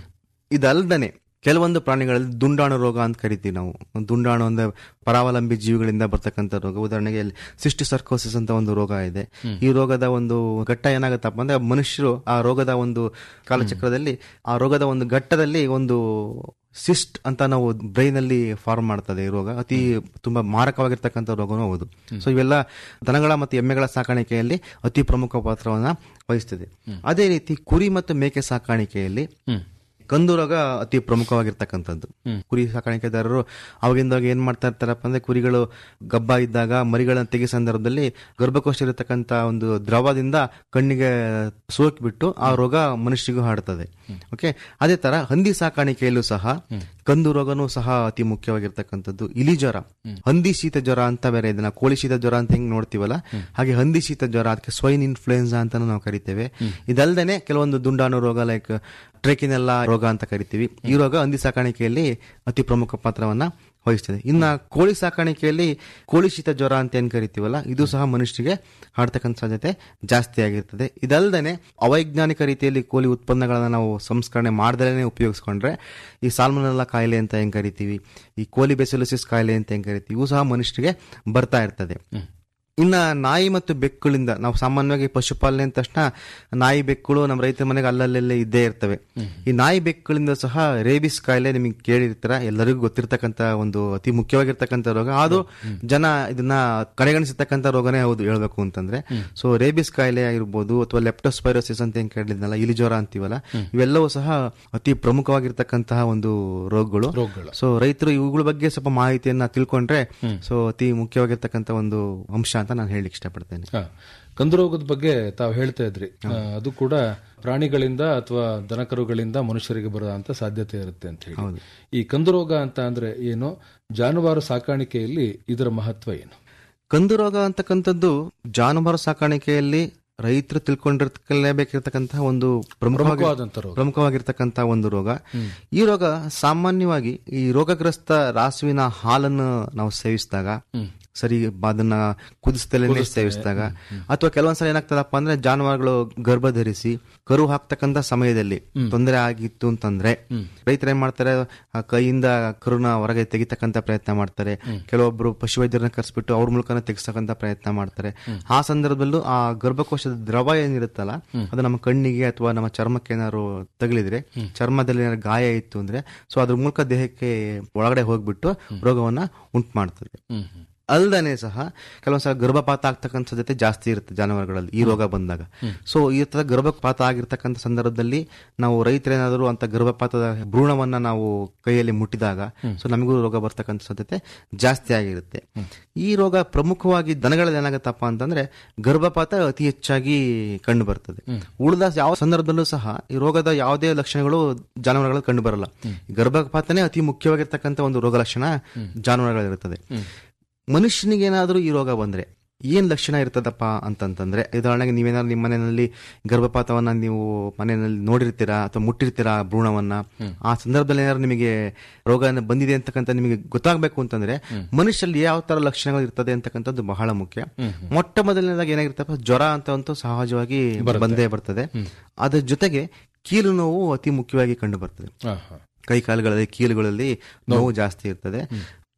ಇದಲ್ದನೆ ಕೆಲವೊಂದು ಪ್ರಾಣಿಗಳಲ್ಲಿ ದುಂಡಾಣು ರೋಗ ಅಂತ ಕರಿತೀವಿ ನಾವು ದುಂಡಾಣು ಅಂದ್ರೆ ಪರಾವಲಂಬಿ ಜೀವಿಗಳಿಂದ ಬರ್ತಕ್ಕಂಥ ರೋಗ ಉದಾಹರಣೆಗೆ ಸಿಸ್ಟಿ ಸರ್ಕೋಸಿಸ್ ಅಂತ ಒಂದು ರೋಗ ಇದೆ ಈ ರೋಗದ ಒಂದು ಘಟ್ಟ ಏನಾಗುತ್ತಪ್ಪ ಅಂದ್ರೆ ಮನುಷ್ಯರು ಆ ರೋಗದ ಒಂದು ಕಾಲಚಕ್ರದಲ್ಲಿ ಆ ರೋಗದ ಒಂದು ಘಟ್ಟದಲ್ಲಿ ಒಂದು ಸಿಸ್ಟ್ ಅಂತ ನಾವು ಬ್ರೈನ್ ಅಲ್ಲಿ ಫಾರ್ಮ್ ಮಾಡ್ತದೆ ಈ ರೋಗ ಅತಿ ತುಂಬಾ ಮಾರಕವಾಗಿರ್ತಕ್ಕಂಥ ರೋಗನೂ ಹೌದು ಸೊ ಇವೆಲ್ಲ ದನಗಳ ಮತ್ತು ಎಮ್ಮೆಗಳ ಸಾಕಾಣಿಕೆಯಲ್ಲಿ ಅತಿ ಪ್ರಮುಖ ಪಾತ್ರವನ್ನ ವಹಿಸ್ತದೆ ಅದೇ ರೀತಿ ಕುರಿ ಮತ್ತು ಮೇಕೆ ಸಾಕಾಣಿಕೆಯಲ್ಲಿ ಹ್ಮ್ ಕಂದು ರೋಗ ಅತಿ ಪ್ರಮುಖವಾಗಿರ್ತಕ್ಕಂಥದ್ದು ಕುರಿ ಸಾಕಾಣಿಕೆದಾರರು ಅವಾಗಿಂದಾಗ ಏನ್ ಮಾಡ್ತಾ ಇರ್ತಾರಪ್ಪ ಅಂದ್ರೆ ಕುರಿಗಳು ಗಬ್ಬ ಇದ್ದಾಗ ಮರಿಗಳನ್ನ ತೆಗಿ ಸಂದರ್ಭದಲ್ಲಿ ಗರ್ಭಕೋಶ ಇರತಕ್ಕಂತ ಒಂದು ದ್ರವದಿಂದ ಕಣ್ಣಿಗೆ ಸೋಕಿಬಿಟ್ಟು ಆ ರೋಗ ಮನುಷ್ಯರಿಗೂ ಹರಡ್ತದೆ ಓಕೆ ಅದೇ ತರ ಹಂದಿ ಸಾಕಾಣಿಕೆಯಲ್ಲೂ ಸಹ ಕಂದು ರೋಗನೂ ಸಹ ಅತಿ ಮುಖ್ಯವಾಗಿರ್ತಕ್ಕಂಥದ್ದು ಇಲಿ ಜ್ವರ ಹಂದಿ ಶೀತ ಜ್ವರ ಅಂತ ಬೇರೆ ಇದೆ ನಾವು ಕೋಳಿ ಶೀತ ಜ್ವರ ಅಂತ ಹೆಂಗ್ ನೋಡ್ತೀವಲ್ಲ ಹಾಗೆ ಹಂದಿ ಶೀತ ಜ್ವರ ಅದಕ್ಕೆ ಸ್ವೈನ್ ಇನ್ಫ್ಲೂಯೆನ್ಸಾ ಅಂತಾನು ನಾವು ಕರಿತೇವೆ ಇದಲ್ದೇನೆ ಕೆಲವೊಂದು ದುಂಡಾಣು ರೋಗ ಲೈಕ್ ಟ್ರೇಕಿನೆಲ್ಲ ರೋಗ ಅಂತ ಕರಿತೀವಿ ಈ ರೋಗ ಹಂದಿ ಸಾಕಾಣಿಕೆಯಲ್ಲಿ ಅತಿ ಪ್ರಮುಖ ಪಾತ್ರವನ್ನ ವಹಿಸ್ತದೆ ಇನ್ನ ಕೋಳಿ ಸಾಕಾಣಿಕೆಯಲ್ಲಿ ಕೋಳಿ ಶೀತ ಜ್ವರ ಅಂತ ಏನ್ ಕರಿತೀವಲ್ಲ ಇದು ಸಹ ಮನುಷ್ಯರಿಗೆ ಹರಡ್ತಕ್ಕಂಥ ಸಾಧ್ಯತೆ ಜಾಸ್ತಿ ಆಗಿರ್ತದೆ ಇದಲ್ದೇನೆ ಅವೈಜ್ಞಾನಿಕ ರೀತಿಯಲ್ಲಿ ಕೋಳಿ ಉತ್ಪನ್ನಗಳನ್ನ ನಾವು ಸಂಸ್ಕರಣೆ ಮಾಡ್ದಲೇ ಉಪಯೋಗಿಸ್ಕೊಂಡ್ರೆ ಈ ಸಾಲ್ಮನೆಲ್ಲ ಕಾಯಿಲೆ ಅಂತ ಹೆಂಗ್ ಕರಿತೀವಿ ಈ ಕೋಲಿ ಬೆಸಿಲೋಸಿಸ್ ಕಾಯಿಲೆ ಅಂತ ಹೆಂಗ್ ಕರಿತೀವಿ ಇವು ಸಹ ಮನುಷ್ಯರಿಗೆ ಬರ್ತಾ ಇರ್ತದೆ ಇನ್ನ ನಾಯಿ ಮತ್ತು ಬೆಕ್ಕುಗಳಿಂದ ನಾವು ಸಾಮಾನ್ಯವಾಗಿ ಪಶುಪಾಲನೆ ಅಂದ ತಕ್ಷಣ ನಾಯಿ ಬೆಕ್ಕುಗಳು ನಮ್ಮ ರೈತರ ಮನೆಗೆ ಅಲ್ಲಲ್ಲೇ ಇದ್ದೇ ಇರ್ತವೆ ಈ ನಾಯಿ ಬೆಕ್ಕುಗಳಿಂದ ಸಹ ರೇಬಿಸ್ ಕಾಯಿಲೆ ನಿಮಗೆ ಕೇಳಿರ್ತೀರ ಎಲ್ಲರಿಗೂ ಗೊತ್ತಿರ್ತಕ್ಕಂತ ಒಂದು ಅತಿ ಮುಖ್ಯವಾಗಿರ್ತಕ್ಕಂಥ ರೋಗ ಅದು ಜನ ಇದನ್ನ ಕಡೆಗಣಿಸತಕ್ಕಂಥ ರೋಗನೇ ಹೌದು ಹೇಳ್ಬೇಕು ಅಂತಂದ್ರೆ ಸೊ ರೇಬಿಸ್ ಕಾಯಿಲೆ ಆಗಿರ್ಬೋದು ಅಥವಾ ಲೆಪ್ಟೋಸ್ಪೈರೋಸಿಸ್ ಅಂತ ಏನ್ ಕೇಳಿದ್ನಲ್ಲ ಇಲಿ ಜ್ವರ ಅಂತೀವಲ್ಲ ಇವೆಲ್ಲವೂ ಸಹ ಅತಿ ಪ್ರಮುಖವಾಗಿರ್ತಕ್ಕಂತಹ ಒಂದು ರೋಗಗಳು ರೋಗಗಳು. ಸೊ ರೈತರು ಇವುಗಳ ಬಗ್ಗೆ ಸ್ವಲ್ಪ ಮಾಹಿತಿಯನ್ನ ತಿಳ್ಕೊಂಡ್ರೆ ಸೊ ಅತಿ ಮುಖ್ಯವಾಗಿರ್ತಕ್ಕಂಥ ಒಂದು ಅಂಶ ಅಂತ ನಾನು ಹೇಳಲಿಕ್ಕೆ ಇಷ್ಟಪಡ್ತೇನೆ ಹಾ. ಕಂದು ರೋಗದ ಬಗ್ಗೆ ತಾವು ಹೇಳ್ತಾ ಇದ್ರಿ ಆ, ಅದು ಕೂಡ ಪ್ರಾಣಿಗಳಿಂದ ಅಥವಾ ದನಕರುಗಳಿಂದ ಮನುಷ್ಯರಿಗೆ ಬರೋದಂತ ಸಾಧ್ಯತೆ ಇರುತ್ತೆ ಅಂತ ಹೇಳಿ ಈ ಕಂದು ರೋಗ ಅಂತ ಅಂದ್ರೆ ಏನು ಜಾನುವಾರು ಸಾಕಾಣಿಕೆಯಲ್ಲಿ ಇದರ ಮಹತ್ವ ಏನು ಕಂದು ರೋಗ ಅಂತಕ್ಕಂಥದ್ದು ಜಾನುವಾರು ಸಾಕಾಣಿಕೆಯಲ್ಲಿ ರೈತರು ತಿಳ್ಕೊಂಡಿರ್ಲೇಬೇಕಿರ್ತಕ್ಕಂತಹ ಒಂದು ಪ್ರಮುಖವಾಗಿ ಪ್ರಮುಖವಾದಂತ ರೋಗ ಪ್ರಮುಖವಾಗಿರ್ತಕ್ಕಂಥ ಒಂದು ರೋಗ ಈ ರೋಗ ಸಾಮಾನ್ಯವಾಗಿ ಈ ರೋಗಗ್ರಸ್ತ ರಾಸುವಿನ ಹಾಲನ್ನು ನಾವು ಸೇವಿಸಿದಾಗ ಸರಿ ಅದನ್ನ ಕುದಿಸ್ತಲೇ ಸೇವಿಸಿದಾಗ ಅಥವಾ ಕೆಲವೊಂದ್ಸಲ ಏನಾಗ್ತದಪ್ಪ ಅಂದ್ರೆ ಜಾನುವಾರುಗಳು ಗರ್ಭ ಧರಿಸಿ ಕರು ಹಾಕ್ತಕ್ಕಂತ ಸಮಯದಲ್ಲಿ ತೊಂದರೆ ಆಗಿತ್ತು ಅಂತಂದ್ರೆ ರೈತರು ಏನ್ ಮಾಡ್ತಾರೆ ಆ ಕೈಯಿಂದ ಕರುನ ಹೊರಗೆ ತೆಗಿತಕ್ಕಂತ ಪ್ರಯತ್ನ ಮಾಡ್ತಾರೆ ಕೆಲವೊಬ್ರು ಪಶುವೈದ್ಯರನ್ನ ಕರೆಸ್ಬಿಟ್ಟು ಅವ್ರ ಮೂಲಕನೇ ತೆಗಿಸ್ತಕ್ಕಂತ ಪ್ರಯತ್ನ ಮಾಡ್ತಾರೆ ಆ ಸಂದರ್ಭದಲ್ಲೂ ಆ ಗರ್ಭಕೋಶದ ದ್ರವ ಏನಿರುತ್ತಲ್ಲ ಅದು ನಮ್ಮ ಕಣ್ಣಿಗೆ ಅಥವಾ ನಮ್ಮ ಚರ್ಮಕ್ಕೆ ಏನಾದ್ರು ತಗಲಿದ್ರೆ ಚರ್ಮದಲ್ಲಿ ಏನಾದ್ರು ಗಾಯ ಇತ್ತು ಅಂದ್ರೆ ಸೊ ಅದ್ರ ಮೂಲಕ ದೇಹಕ್ಕೆ ಒಳಗಡೆ ಹೋಗ್ಬಿಟ್ಟು ರೋಗವನ್ನ ಉಂಟು ಮಾಡ್ತದೆ ಹ್ಮ್ ಹ್ಮ್. ಅಲ್ದನೆ ಸಹ ಕೆಲವೊಂದ್ಸಲ ಗರ್ಭಪಾತ ಆಗ್ತಕ್ಕಂಥ ಸಾಧ್ಯತೆ ಜಾಸ್ತಿ ಇರುತ್ತೆ ಜಾನುವಾರುಗಳಲ್ಲಿ ಈ ರೋಗ ಬಂದಾಗ ಸೊ ಈ ತರ ಗರ್ಭಪಾತ ಆಗಿರ್ತಕ್ಕಂಥ ಸಂದರ್ಭದಲ್ಲಿ ನಾವು ರೈತರೇನಾದರೂ ಅಂತ ಗರ್ಭಪಾತದ ಭ್ರೂಣವನ್ನ ನಾವು ಕೈಯಲ್ಲಿ ಮುಟ್ಟಿದಾಗ ಸೊ ನಮಗೂ ರೋಗ ಬರ್ತಕ್ಕಂಥ ಸಾಧ್ಯತೆ ಜಾಸ್ತಿ ಆಗಿರುತ್ತೆ ಈ ರೋಗ ಪ್ರಮುಖವಾಗಿ ದನಗಳಲ್ಲಿ ಏನಾಗುತ್ತಪ್ಪ ಅಂತಂದ್ರೆ ಗರ್ಭಪಾತ ಅತಿ ಹೆಚ್ಚಾಗಿ ಕಂಡು ಬರ್ತದೆ ಉಳಿದ ಯಾವ ಸಂದರ್ಭದಲ್ಲೂ ಸಹ ಈ ರೋಗದ ಯಾವುದೇ ಲಕ್ಷಣಗಳು ಜಾನುವಾರುಗಳಲ್ಲಿ ಕಂಡು ಬರಲ್ಲ ಈ ಗರ್ಭಪಾತನೇ ಅತಿ ಮುಖ್ಯವಾಗಿರ್ತಕ್ಕಂಥ ಒಂದು ರೋಗ ಲಕ್ಷಣ ಜಾನುವಾರುಗಳಿರುತ್ತದೆ ಮನುಷ್ಯನಿಗೆ ಏನಾದರೂ ಈ ರೋಗ ಬಂದ್ರೆ ಏನ್ ಲಕ್ಷಣ ಇರ್ತದಪ್ಪ ಅಂತಂತಂದ್ರೆ ಉದಾಹರಣೆಗೆ ನೀವೇನಾದ್ರು ನಿಮ್ಮ ಮನೆಯಲ್ಲಿ ಗರ್ಭಪಾತವನ್ನ ನೀವು ಮನೆಯಲ್ಲಿ ನೋಡಿರ್ತೀರಾ ಅಥವಾ ಮುಟ್ಟಿರ್ತೀರಾ ಭ್ರೂಣವನ್ನ ಆ ಸಂದರ್ಭದಲ್ಲಿ ಏನಾದ್ರು ನಿಮಗೆ ರೋಗ ಬಂದಿದೆ ಅಂತಕ್ಕಂಥ ನಿಮಗೆ ಗೊತ್ತಾಗಬೇಕು ಅಂತಂದ್ರೆ ಮನುಷ್ಯರಲ್ಲಿ ಯಾವ ತರ ಲಕ್ಷಣಗಳು ಇರ್ತದೆ ಅಂತಕ್ಕಂಥದ್ದು ಬಹಳ ಮುಖ್ಯ ಮೊಟ್ಟ ಮೊದಲನೇದಾಗಿ ಏನಾಗಿರ್ತಪ್ಪ ಜ್ವರ ಅಂತ ಅಂತೂ ಸಹಜವಾಗಿ ಬಂದೇ ಬರ್ತದೆ ಅದ್ರ ಜೊತೆಗೆ ಕೀಲು ನೋವು ಅತಿ ಮುಖ್ಯವಾಗಿ ಕಂಡು ಬರ್ತದೆ ಹಾ, ಹಾ. ಕೈ ಕಾಲುಗಳಲ್ಲಿ ಕೀಲುಗಳಲ್ಲಿ ನೋವು ಜಾಸ್ತಿ ಇರ್ತದೆ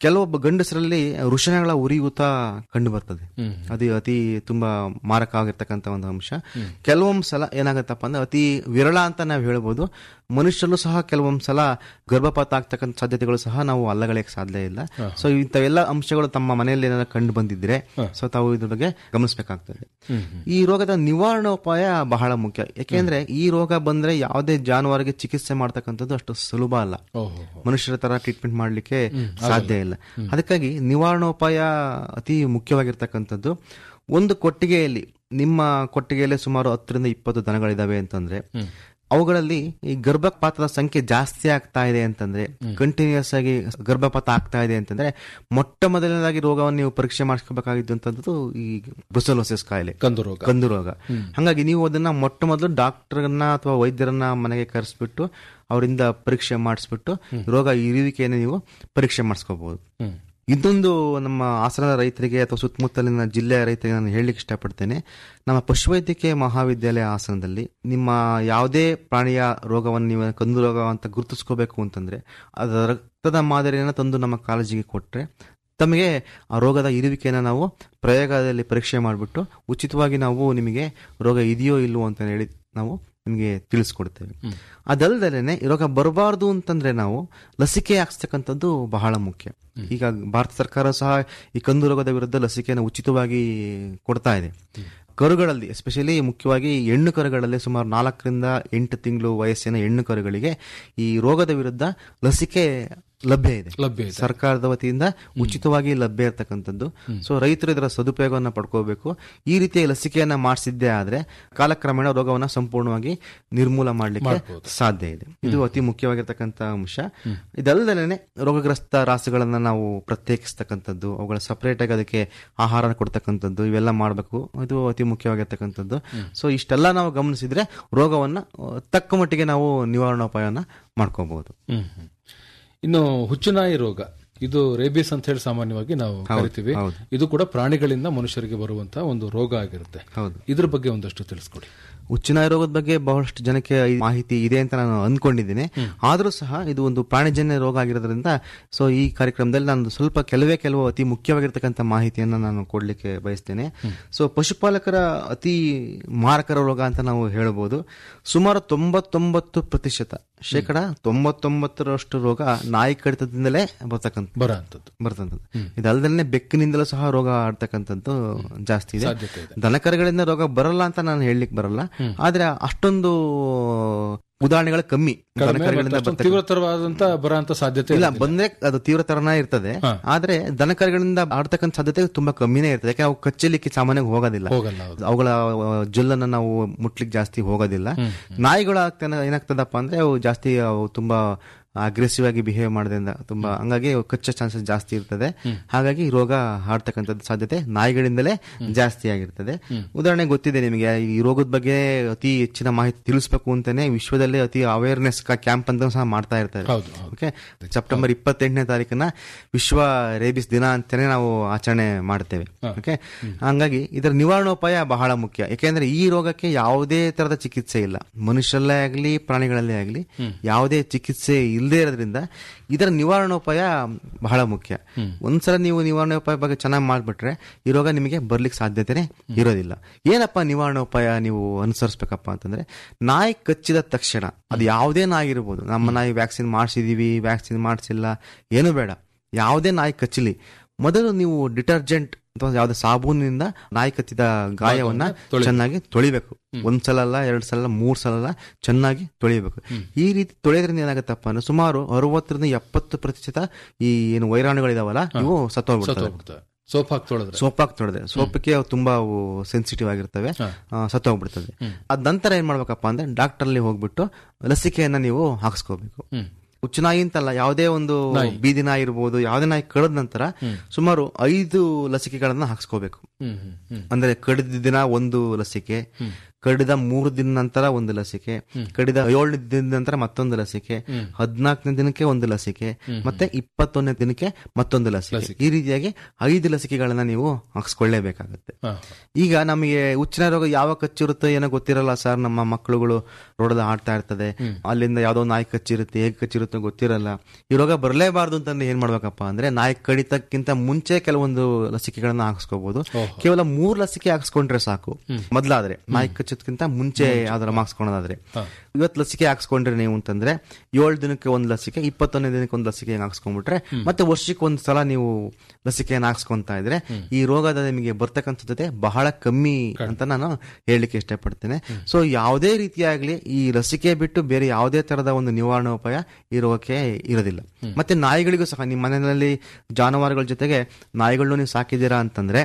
ಕೆಲವೊಬ್ಬ ಗಂಡಸರಲ್ಲಿ ವೃಷಣಗಳ ಉರಿಯೂತ ಕಂಡು ಬರ್ತದೆ ಅದು ಅತಿ ತುಂಬಾ ಮಾರಕ ಆಗಿರ್ತಕ್ಕಂಥ ಒಂದು ಅಂಶ ಕೆಲವೊಂದು ಸಲ ಏನಾಗತ್ತಪ್ಪ ಅಂದ್ರೆ ಅತಿ ವಿರಳ ಅಂತ ನಾವು ಹೇಳ್ಬೋದು ಮನುಷ್ಯರಲ್ಲೂ ಸಹ ಕೆಲವೊಂದು ಸಲ ಗರ್ಭಪಾತ ಆಗ್ತಕ್ಕಂಥ ಸಾಧ್ಯತೆಗಳು ಸಹ ನಾವು ಅಲ್ಲಗಳೆಯಕ್ಕೆ ಸಾಧ್ಯ ಇಲ್ಲ ಸೊ ಇಂಥವೆಲ್ಲ ಅಂಶಗಳು ತಮ್ಮ ಮನೆಯಲ್ಲಿ ಏನಾದ್ರು ಕಂಡು ಬಂದಿದ್ರೆ ಸೊ ತಾವು ಇದ್ರ ಬಗ್ಗೆ ಗಮನಿಸಬೇಕಾಗ್ತದೆ ಈ ರೋಗದ ನಿವಾರಣೋಪಾಯ ಬಹಳ ಮುಖ್ಯ ಯಾಕೆಂದ್ರೆ ಈ ರೋಗ ಬಂದ್ರೆ ಯಾವುದೇ ಜಾನುವಾರಿಗೆ ಚಿಕಿತ್ಸೆ ಮಾಡ್ತಕ್ಕಂಥದ್ದು ಅಷ್ಟು ಸುಲಭ ಅಲ್ಲ ಓಹೋ ಮನುಷ್ಯರ ತರ ಟ್ರೀಟ್ಮೆಂಟ್ ಮಾಡ್ಲಿಕ್ಕೆ ಸಾಧ್ಯ ಇಲ್ಲ ಅದಕ್ಕಾಗಿ ನಿವಾರಣೋಪಾಯ ಅತಿ ಮುಖ್ಯವಾಗಿರ್ತಕ್ಕಂಥದ್ದು ಒಂದು ಕೊಟ್ಟಿಗೆಯಲ್ಲಿ ನಿಮ್ಮ ಕೊಟ್ಟಿಗೆಯಲ್ಲಿ ಸುಮಾರು ಹತ್ತರಿಂದ ಇಪ್ಪತ್ತು ದನಗಳಿದಾವೆ ಅಂತಂದ್ರೆ ಅವುಗಳಲ್ಲಿ ಈ ಗರ್ಭಪಾತದ ಸಂಖ್ಯೆ ಜಾಸ್ತಿ ಆಗ್ತಾ ಇದೆ ಅಂತಂದ್ರೆ ಕಂಟಿನ್ಯೂಸ್ ಆಗಿ ಗರ್ಭಪಾತ ಆಗ್ತಾ ಇದೆ ಅಂತಂದ್ರೆ ಮೊಟ್ಟ ಮೊದಲನೇದಾಗಿ ರೋಗವನ್ನು ನೀವು ಪರೀಕ್ಷೆ ಮಾಡಿಸ್ಕೋಬೇಕಾಗಿದ್ದಂಥದ್ದು ಈ ಬ್ರುಸಲೋಸಿಸ್ ಕಾಯಿಲೆ ಕಂದು ರೋಗ ಕಂದು ರೋಗ ಹಾಗಾಗಿ ನೀವು ಅದನ್ನ ಮೊಟ್ಟ ಮೊದಲು ಡಾಕ್ಟರ್ನ ಅಥವಾ ವೈದ್ಯರನ್ನ ಮನೆಗೆ ಕರೆಸ್ಬಿಟ್ಟು ಅವರಿಂದ ಪರೀಕ್ಷೆ ಮಾಡಿಸ್ಬಿಟ್ಟು ರೋಗ ಇರುವಿಕೆಯನ್ನು ನೀವು ಪರೀಕ್ಷೆ ಮಾಡಿಸ್ಕೋಬಹುದು ಹ್ಮ್. ಇದೊಂದು ನಮ್ಮ ಹಾಸನದ ರೈತರಿಗೆ ಅಥವಾ ಸುತ್ತಮುತ್ತಲಿನ ಜಿಲ್ಲೆಯ ರೈತರಿಗೆ ನಾನು ಹೇಳಲಿಕ್ಕೆ ಇಷ್ಟಪಡ್ತೇನೆ ನಮ್ಮ ಪಶುವೈದ್ಯಕೀಯ ಮಹಾವಿದ್ಯಾಲಯ ಹಾಸನದಲ್ಲಿ ನಿಮ್ಮ ಯಾವುದೇ ಪ್ರಾಣಿಯ ರೋಗವನ್ನು ನೀವು ಕಂದು ರೋಗ ಅಂತ ಗುರುತಿಸ್ಕೋಬೇಕು ಅಂತಂದ್ರೆ ಅದರ ರಕ್ತದ ಮಾದರಿಯನ್ನು ತಂದು ನಮ್ಮ ಕಾಲೇಜಿಗೆ ಕೊಟ್ರೆ ತಮಗೆ ಆ ರೋಗದ ಇರುವಿಕೆಯನ್ನು ನಾವು ಪ್ರಯೋಗದಲ್ಲಿ ಪರೀಕ್ಷೆ ಮಾಡಿಬಿಟ್ಟು ಉಚಿತವಾಗಿ ನಾವು ನಿಮಗೆ ರೋಗ ಇದೆಯೋ ಇಲ್ವೋ ಅಂತ ಹೇಳಿ ನಾವು ನಿಮಗೆ ತಿಳಿಸ್ಕೊಡ್ತೇವೆ ಅದಲ್ದಲೇನೆ ಈ ರೋಗ ಬರಬಾರ್ದು ಅಂತಂದ್ರೆ ನಾವು ಲಸಿಕೆ ಹಾಕ್ಸ್ತಕ್ಕಂಥದ್ದು ಬಹಳ ಮುಖ್ಯ ಈಗ ಭಾರತ ಸರ್ಕಾರ ಸಹ ಈ ಕಂದು ರೋಗದ ವಿರುದ್ಧ ಲಸಿಕೆಯನ್ನು ಉಚಿತವಾಗಿ ಕೊಡ್ತಾ ಇದೆ ಕರುಗಳಲ್ಲಿ ಎಸ್ಪೆಷಲಿ ಮುಖ್ಯವಾಗಿ ಹೆಣ್ಣು ಕರುಗಳಲ್ಲಿ ಸುಮಾರು ನಾಲ್ಕರಿಂದ ಎಂಟು ತಿಂಗಳು ವಯಸ್ಸಿನ ಹೆಣ್ಣು ಕರುಗಳಿಗೆ ಈ ರೋಗದ ವಿರುದ್ಧ ಲಸಿಕೆ ಲಭ್ಯ ಇದೆ ಲಭ್ಯ ಇದೆ ಸರ್ಕಾರದ ವತಿಯಿಂದ ಉಚಿತವಾಗಿ ಲಭ್ಯ ಇರತಕ್ಕಂಥದ್ದು ಸೊ ರೈತರು ಇದರ ಸದುಪಯೋಗವನ್ನು ಪಡ್ಕೋಬೇಕು ಈ ರೀತಿಯ ಲಸಿಕೆಯನ್ನ ಮಾಡಿಸಿದ್ದೇ ಆದ್ರೆ ಕಾಲಕ್ರಮೇಣ ರೋಗವನ್ನ ಸಂಪೂರ್ಣವಾಗಿ ನಿರ್ಮೂಲ ಮಾಡಲಿಕ್ಕೆ ಸಾಧ್ಯ ಇದೆ ಇದು ಅತಿ ಮುಖ್ಯವಾಗಿರ್ತಕ್ಕಂಥ ಅಂಶ ಇದಲ್ಲದೇ ರೋಗಗ್ರಸ್ತ ರಾಸುಗಳನ್ನ ನಾವು ಪ್ರತ್ಯೇಕಿಸ್ತಕ್ಕಂಥದ್ದು ಅವುಗಳ ಸಪರೇಟ್ ಆಗಿ ಅದಕ್ಕೆ ಆಹಾರ ಕೊಡ್ತಕ್ಕಂಥದ್ದು ಇವೆಲ್ಲ ಮಾಡಬೇಕು ಇದು ಅತಿ ಮುಖ್ಯವಾಗಿರ್ತಕ್ಕಂಥದ್ದು ಸೊ ಇಷ್ಟೆಲ್ಲ ನಾವು ಗಮನಿಸಿದ್ರೆ ರೋಗವನ್ನ ಆ, ತಕ್ಕ ಮಟ್ಟಿಗೆ ನಾವು ನಿವಾರಣೋಪಾಯವನ್ನ ಮಾಡ್ಕೋಬಹುದು ಹ್ಮ್ ಹ್ಮ್. ಇನ್ನು ಹುಚ್ಚುನಾಯಿ ರೋಗ ಇದು ರೇಬಿಸ್ ಅಂತ ಹೇಳಿ ಸಾಮಾನ್ಯವಾಗಿ ನಾವು ಕರಿತೀವಿ ಹೌದು. ಇದು ಕೂಡ ಪ್ರಾಣಿಗಳಿಂದ ಮನುಷ್ಯರಿಗೆ ಬರುವಂತಹ ಒಂದು ರೋಗ ಆಗಿರುತ್ತೆ ಹೌದು ಇದ್ರ ಬಗ್ಗೆ ಒಂದಷ್ಟು ತಿಳಿಸ್ಕೊಡಿ ಹುಚ್ಚುನಾಯಿ ರೋಗದ ಬಗ್ಗೆ ಬಹಳಷ್ಟು ಜನಕ್ಕೆ ಈ ಮಾಹಿತಿ ಇದೆ ಅಂತ ನಾನು ಅಂದ್ಕೊಂಡಿದ್ದೀನಿ ಆದರೂ ಸಹ ಇದು ಒಂದು ಪ್ರಾಣಿಜನ್ಯ ರೋಗ ಆಗಿರೋದ್ರಿಂದ ಸೊ ಈ ಕಾರ್ಯಕ್ರಮದಲ್ಲಿ ನಾನು ಸ್ವಲ್ಪ ಕೆಲವೇ ಕೆಲವು ಅತಿ ಮುಖ್ಯವಾಗಿರ್ತಕ್ಕಂಥ ಮಾಹಿತಿಯನ್ನು ನಾನು ಕೊಡ್ಲಿಕ್ಕೆ ಬಯಸ್ತೇನೆ ಸೊ ಪಶುಪಾಲಕರ ಅತಿ ಮಾರಕರ ರೋಗ ಅಂತ ನಾವು ಹೇಳ್ಬೋದು ಸುಮಾರು ತೊಂಬತ್ತೊಂಬತ್ತು ಪ್ರತಿಶತ ಶೇಕಡ ತೊಂಬತ್ತೊಂಬತ್ತರಷ್ಟು ರೋಗ ನಾಯಿ ಕಡಿತದಿಂದಲೇ ಬರ್ತಕ್ಕಂಥ ಬರ ಅಂತದ್ದು ಬರ್ತಕ್ಕಂಥದ್ದು ಇದಲ್ದಲ್ಲೇ ಬೆಕ್ಕಿನಿಂದಲೂ ಸಹ ರೋಗ ಆಡ್ತಕ್ಕಂಥದ್ದು ಜಾಸ್ತಿ ಇದೆ ಸಾಧ್ಯತೆ ಇದೆ ದನಕರುಗಳಿಂದ ರೋಗ ಬರಲ್ಲ ಅಂತ ನಾನು ಹೇಳಲಿಕ್ಕೆ ಬರಲ್ಲ ಆದ್ರೆ ಅಷ್ಟೊಂದು ಉದಾಹರಣೆಗಳು ಕಮ್ಮಿ ಕಡಿಮೆ ದನಕರುಗಳಿಂದ ಮತ್ತು ಅಷ್ಟೊಂದು ಬರ್ತಕ್ಕಂಥ- ತೀವ್ರತರವಾದಂತ ಬರ ಅಂತ ಸಾಧ್ಯತೆ ಇಲ್ಲ ಇರೋದಿಲ್ಲ. ಬಂದ್ರೆ ಅದು ತೀವ್ರತರನ ಇರ್ತದೆ ಆದ್ರೆ ದನಕರುಗಳಿಂದ ಆಡ್ತಕ್ಕಂಥ ಸಾಧ್ಯತೆ ತುಂಬಾ ಕಮ್ಮಿನೇ ಇರ್ತದೆ ಯಾಕೆ ಅವು ಕಚ್ಚಲಿಕ್ಕೆ ಸಾಮಾನ್ಯವಾಗಿ ಹೋಗೋದಿಲ್ಲ ಹೋಗಲ್ಲ ಹೌದು ಅವುಗಳ ಆ, ಜೊಲ್ಲನ್ನ ನಾವು ಮುಟ್ಲಿಕ್ಕೆ ಜಾಸ್ತಿ ಹೋಗೋದಿಲ್ಲ ನಾಯಿಗಳು ಆಗ್ತಾನೆ ಏನಾಗ್ತದಪ್ಪ ಅಂದ್ರೆ ಅವು ಜಾಸ್ತಿ ಅವು ತುಂಬಾ ಅಗ್ರೆಸಿವ್ ಆಗಿ ಬಿಹೇವ್ ಮಾಡೋದ್ರಿಂದ ತುಂಬಾ ಹಂಗಾಗಿ ಅವು ಕಚ್ಚೋ ಚಾನ್ಸಸ್ ಜಾಸ್ತಿ ಇರ್ತದೆ ಹಾಗಾಗಿ ಈ ರೋಗ ಹರಡ್ತಕ್ಕಂಥದ್ದು ಸಾಧ್ಯತೆ ನಾಯಿಗಳಿಂದಲೇ ಜಾಸ್ತಿ ಆಗಿರ್ತದೆ ಉದಾಹರಣೆ ಗೊತ್ತಿದೆ ನಿಮಗೆ ಈ ರೋಗದ ಬಗ್ಗೆ ಅತಿ ಹೆಚ್ಚಿನ ಮಾಹಿತಿ ತಿಳಿಸ್ಬೇಕು ಅಂತಾನೆ ವಿಶ್ವದಲ್ಲೇ ಅತಿ ಅವೇರ್ನೆಸ್ ಕ್ಯಾಂಪ್ ಅಂತ ಸಹ ಮಾಡ್ತಾ ಇರ್ತಾರೆ ಹೌದು ಹೌದು ಓಕೆ ಸೆಪ್ಟೆಂಬರ್ ಇಪ್ಪತ್ತೆಂಟನೇ ತಾರೀಕನ್ನ ವಿಶ್ವ ರೇಬಿಸ್ ದಿನ ಅಂತಾನೆ ನಾವು ಆಚರಣೆ ಮಾಡ್ತೇವೆ ಓಕೆ ಹಂಗಾಗಿ ಇದರ ನಿವಾರಣೋಪಾಯ ಬಹಳ ಮುಖ್ಯ ಯಾಕೆಂದ್ರೆ ಈ ರೋಗಕ್ಕೆ ಯಾವುದೇ ತರದ ಚಿಕಿತ್ಸೆ ಇಲ್ಲ ಮನುಷ್ಯರಲ್ಲೇ ಆಗಲಿ ಪ್ರಾಣಿಗಳಲ್ಲೇ ಆಗಲಿ ಯಾವುದೇ ಚಿಕಿತ್ಸೆ ಇಲ್ಲದೆ ಇರೋದ್ರಿಂದ ಇದರ ನಿವಾರಣೋಪಾಯ ಬಹಳ ಮುಖ್ಯ ಒಂದ್ಸಲ ನೀವು ನಿವಾರಣೋಪಾಯ ಬಗ್ಗೆ ಚೆನ್ನಾಗಿ ಮಾಡ್ಬಿಟ್ರೆ ಈ ರೋಗ ನಿಮಗೆ ಬರ್ಲಿಕ್ಕೆ ಸಾಧ್ಯತೆನೇ ಇರೋದಿಲ್ಲ ಏನಪ್ಪ ನಿವಾರಣೋಪಾಯ ನೀವು ಅನುಸರಿಸ್ಬೇಕಪ್ಪ ಅಂತಂದ್ರೆ ನಾಯಿ ಕಚ್ಚಿದ ತಕ್ಷಣ ಅದು ಯಾವುದೇ ನಾಯಿ ಇರ್ಬೋದು ನಮ್ಮ ನಾಯಿ ವ್ಯಾಕ್ಸಿನ್ ಮಾಡಿಸಿದೀವಿ ವ್ಯಾಕ್ಸಿನ್ ಮಾಡಿಸಿಲ್ಲ ಏನು ಬೇಡ ಯಾವುದೇ ನಾಯಿ ಕಚ್ಚಲಿ ಮೊದಲು ನೀವು ಡಿಟರ್ಜೆಂಟ್ ಅಥವಾ ಯಾವುದೇ ಸಾಬೂನಿನಿಂದ ನಾಯಿ ಕಚ್ಚಿದ ಗಾಯವನ್ನ ಚೆನ್ನಾಗಿ ತೊಳಿಬೇಕು ಒಂದ್ಸಲ ಅಲ್ಲ ಎರಡ್ ಸಲ ಅಲ್ಲ, ಮೂರ್ ಸಲ ಅಲ್ಲ ಚೆನ್ನಾಗಿ ತೊಳಿಬೇಕು ಈ ರೀತಿ ತೊಳೆಯೋದ್ರಿಂದ ಏನಾಗುತ್ತಪ್ಪ ಅಂದ್ರೆ ಸುಮಾರು ಅರವತ್ತರಿಂದ ಎಪ್ಪತ್ತು ಪ್ರತಿಶತ ಈ ಏನು ವೈರಾಣುಗಳಿದಾವಲ್ಲ ಇವು ಸತ್ತೋಗ್ಬಿಡ್ತವೆ ಸತ್ತೋಗ್ಬಿಡ್ತವೆ ಸೋಪ್ ಹಾಕಿ ತೊಳೆದ್ರೆ ಸೋಪ್ ಹಾಕಿ ತೊಳೆದ್ರೆ ಸೋಪಕ್ಕೆ ಅವು ತುಂಬಾ ಅವು ಸೆನ್ಸಿಟಿವ್ ಆಗಿರ್ತವೆ ಆ, ಸತ್ತೋಗ್ಬಿಡ್ತದೆ ಅದ ನಂತರ ಏನ್ ಮಾಡ್ಬೇಕಪ್ಪ ಅಂದ್ರೆ ಡಾಕ್ಟರ್ ಅಲ್ಲಿ ಹೋಗ್ಬಿಟ್ಟು ಲಸಿಕೆಯನ್ನ ನೀವು ಹಾಕ್ಸ್ಕೋಬೇಕು ಹ್ಮ್ ಹುಚ್ಚು ನಾಯಿ ಅಂತಲ್ಲ ಯಾವುದೇ ಒಂದು ಬೀದಿ ನಾಯಿ ಇರ್ಬೋದು ಯಾವುದೇ ನಾಯಿ ಕಳೆದ ನಂತರ ಸುಮಾರು ಐದು ಲಸಿಕೆಗಳನ್ನ ಹಾಕ್ಸ್ಕೋಬೇಕು ಹ್ಮ್ ಹ್ಮ್ ಹ್ಮ್ ಅಂದ್ರೆ ಕಡಿದ ದಿನ ಒಂದು ಲಸಿಕೆ ಕಡಿದ ಮೂರು ದಿನ ನಂತರ ಒಂದು ಲಸಿಕೆ ಕಡಿದ ಏಳನೇ ದಿನದ ನಂತರ ಮತ್ತೊಂದು ಲಸಿಕೆ ಹದಿನಾಲ್ಕನೇ ದಿನಕ್ಕೆ ಒಂದು ಲಸಿಕೆ ಮತ್ತೆ ಇಪ್ಪತ್ತೊಂದನೇ ದಿನಕ್ಕೆ ಮತ್ತೊಂದು ಲಸಿಕೆ ಈ ರೀತಿಯಾಗಿ ಐದು ಲಸಿಕೆಗಳನ್ನ ನೀವು ಹಾಕ್ಸ್ಕೊಳ್ಳೇಬೇಕಾಗುತ್ತೆ ಹಾ. ಈಗ ನಮಗೆ ಉಚ್ಚಿನ ರೋಗ ಯಾವಾಗ ಕಚ್ಚಿರುತ್ತೋ ಏನೋ ಗೊತ್ತಿರಲ್ಲ ಸರ್ ನಮ್ಮ ಮಕ್ಕಳುಗಳು ರೋಡಲ್ಲಿ ಆಡ್ತಾ ಇರ್ತದೆ ಅಲ್ಲಿಂದ ಯಾವ್ದೋ ನಾಯಿ ಕಚ್ಚಿರುತ್ತೆ ಹೇಗೆ ಕಚ್ಚಿರುತ್ತೋ ಗೊತ್ತಿರಲ್ಲ ಈ ರೋಗ ಬರಲೇಬಾರ್ದು ಅಂತಂದ್ರೆ ಏನ್ ಮಾಡ್ಬೇಕಪ್ಪ ಅಂದ್ರೆ ನಾಯಿ ಕಡಿತಕ್ಕಿಂತ ಮುಂಚೆ ಕೆಲವೊಂದು ಲಸಿಕೆಗಳನ್ನ ಹಾಕ್ಸ್ಕೋಬಹುದು ಕೇವಲ ಮೂರ್ ಲಸಿಕೆ ಹಾಕ್ಸ್ಕೊಂಡ್ರೆ ಸಾಕು ಮೊದ್ಲಾದ್ರೆ ನಾಯಿ ಕಚ್ಚೋದ್ಕಿಂತ ಮುಂಚೆ ಯಾವ್ದಾರ ಹಾಕ್ಸ್ಕೊಳೋದಾದ್ರೆ ಇವತ್ತು ಲಸಿಕೆ ಹಾಕ್ಸ್ಕೊಂಡ್ರೆ ನೀವು ಅಂತಂದ್ರೆ ಏಳು ದಿನಕ್ಕೆ ಒಂದು ಲಸಿಕೆ ಇಪ್ಪತ್ತೊಂದನೇ ದಿನಕ್ಕೆ ಒಂದು ಲಸಿಕೆ ಹಾಕ್ಸ್ಕೊಂಡ್ಬಿಟ್ರೆ ಮತ್ತೆ ವರ್ಷಕ್ಕೆ ಒಂದ್ ಸಲ ನೀವು ಲಸಿಕೆಯನ್ನು ಹಾಕ್ಸ್ಕೊಂತಾ ಇದ್ರೆ ಈ ರೋಗದ ನಿಮಗೆ ಬರ್ತಕ್ಕಂಥದ್ದೇ ಬಹಳ ಕಮ್ಮಿ ಅಂತ ನಾನು ಹೇಳಲಿಕ್ಕೆ ಇಷ್ಟಪಡ್ತೇನೆ ಸೊ ಯಾವುದೇ ರೀತಿಯಾಗ್ಲಿ ಈ ಲಸಿಕೆ ಬಿಟ್ಟು ಬೇರೆ ಯಾವುದೇ ತರದ ಒಂದು ನಿವಾರಣೋಪಾಯ ಈ ರೋಗಕ್ಕೆ ಇರೋದಿಲ್ಲ ಮತ್ತೆ ನಾಯಿಗಳಿಗೂ ಸಹ ನಿಮ್ಮ ಮನೆಯಲ್ಲಿ ಜಾನುವಾರುಗಳ ಜೊತೆಗೆ ನಾಯಿಗಳನ್ನು ನೀವು ಸಾಕಿದ್ದೀರಾ ಅಂತಂದ್ರೆ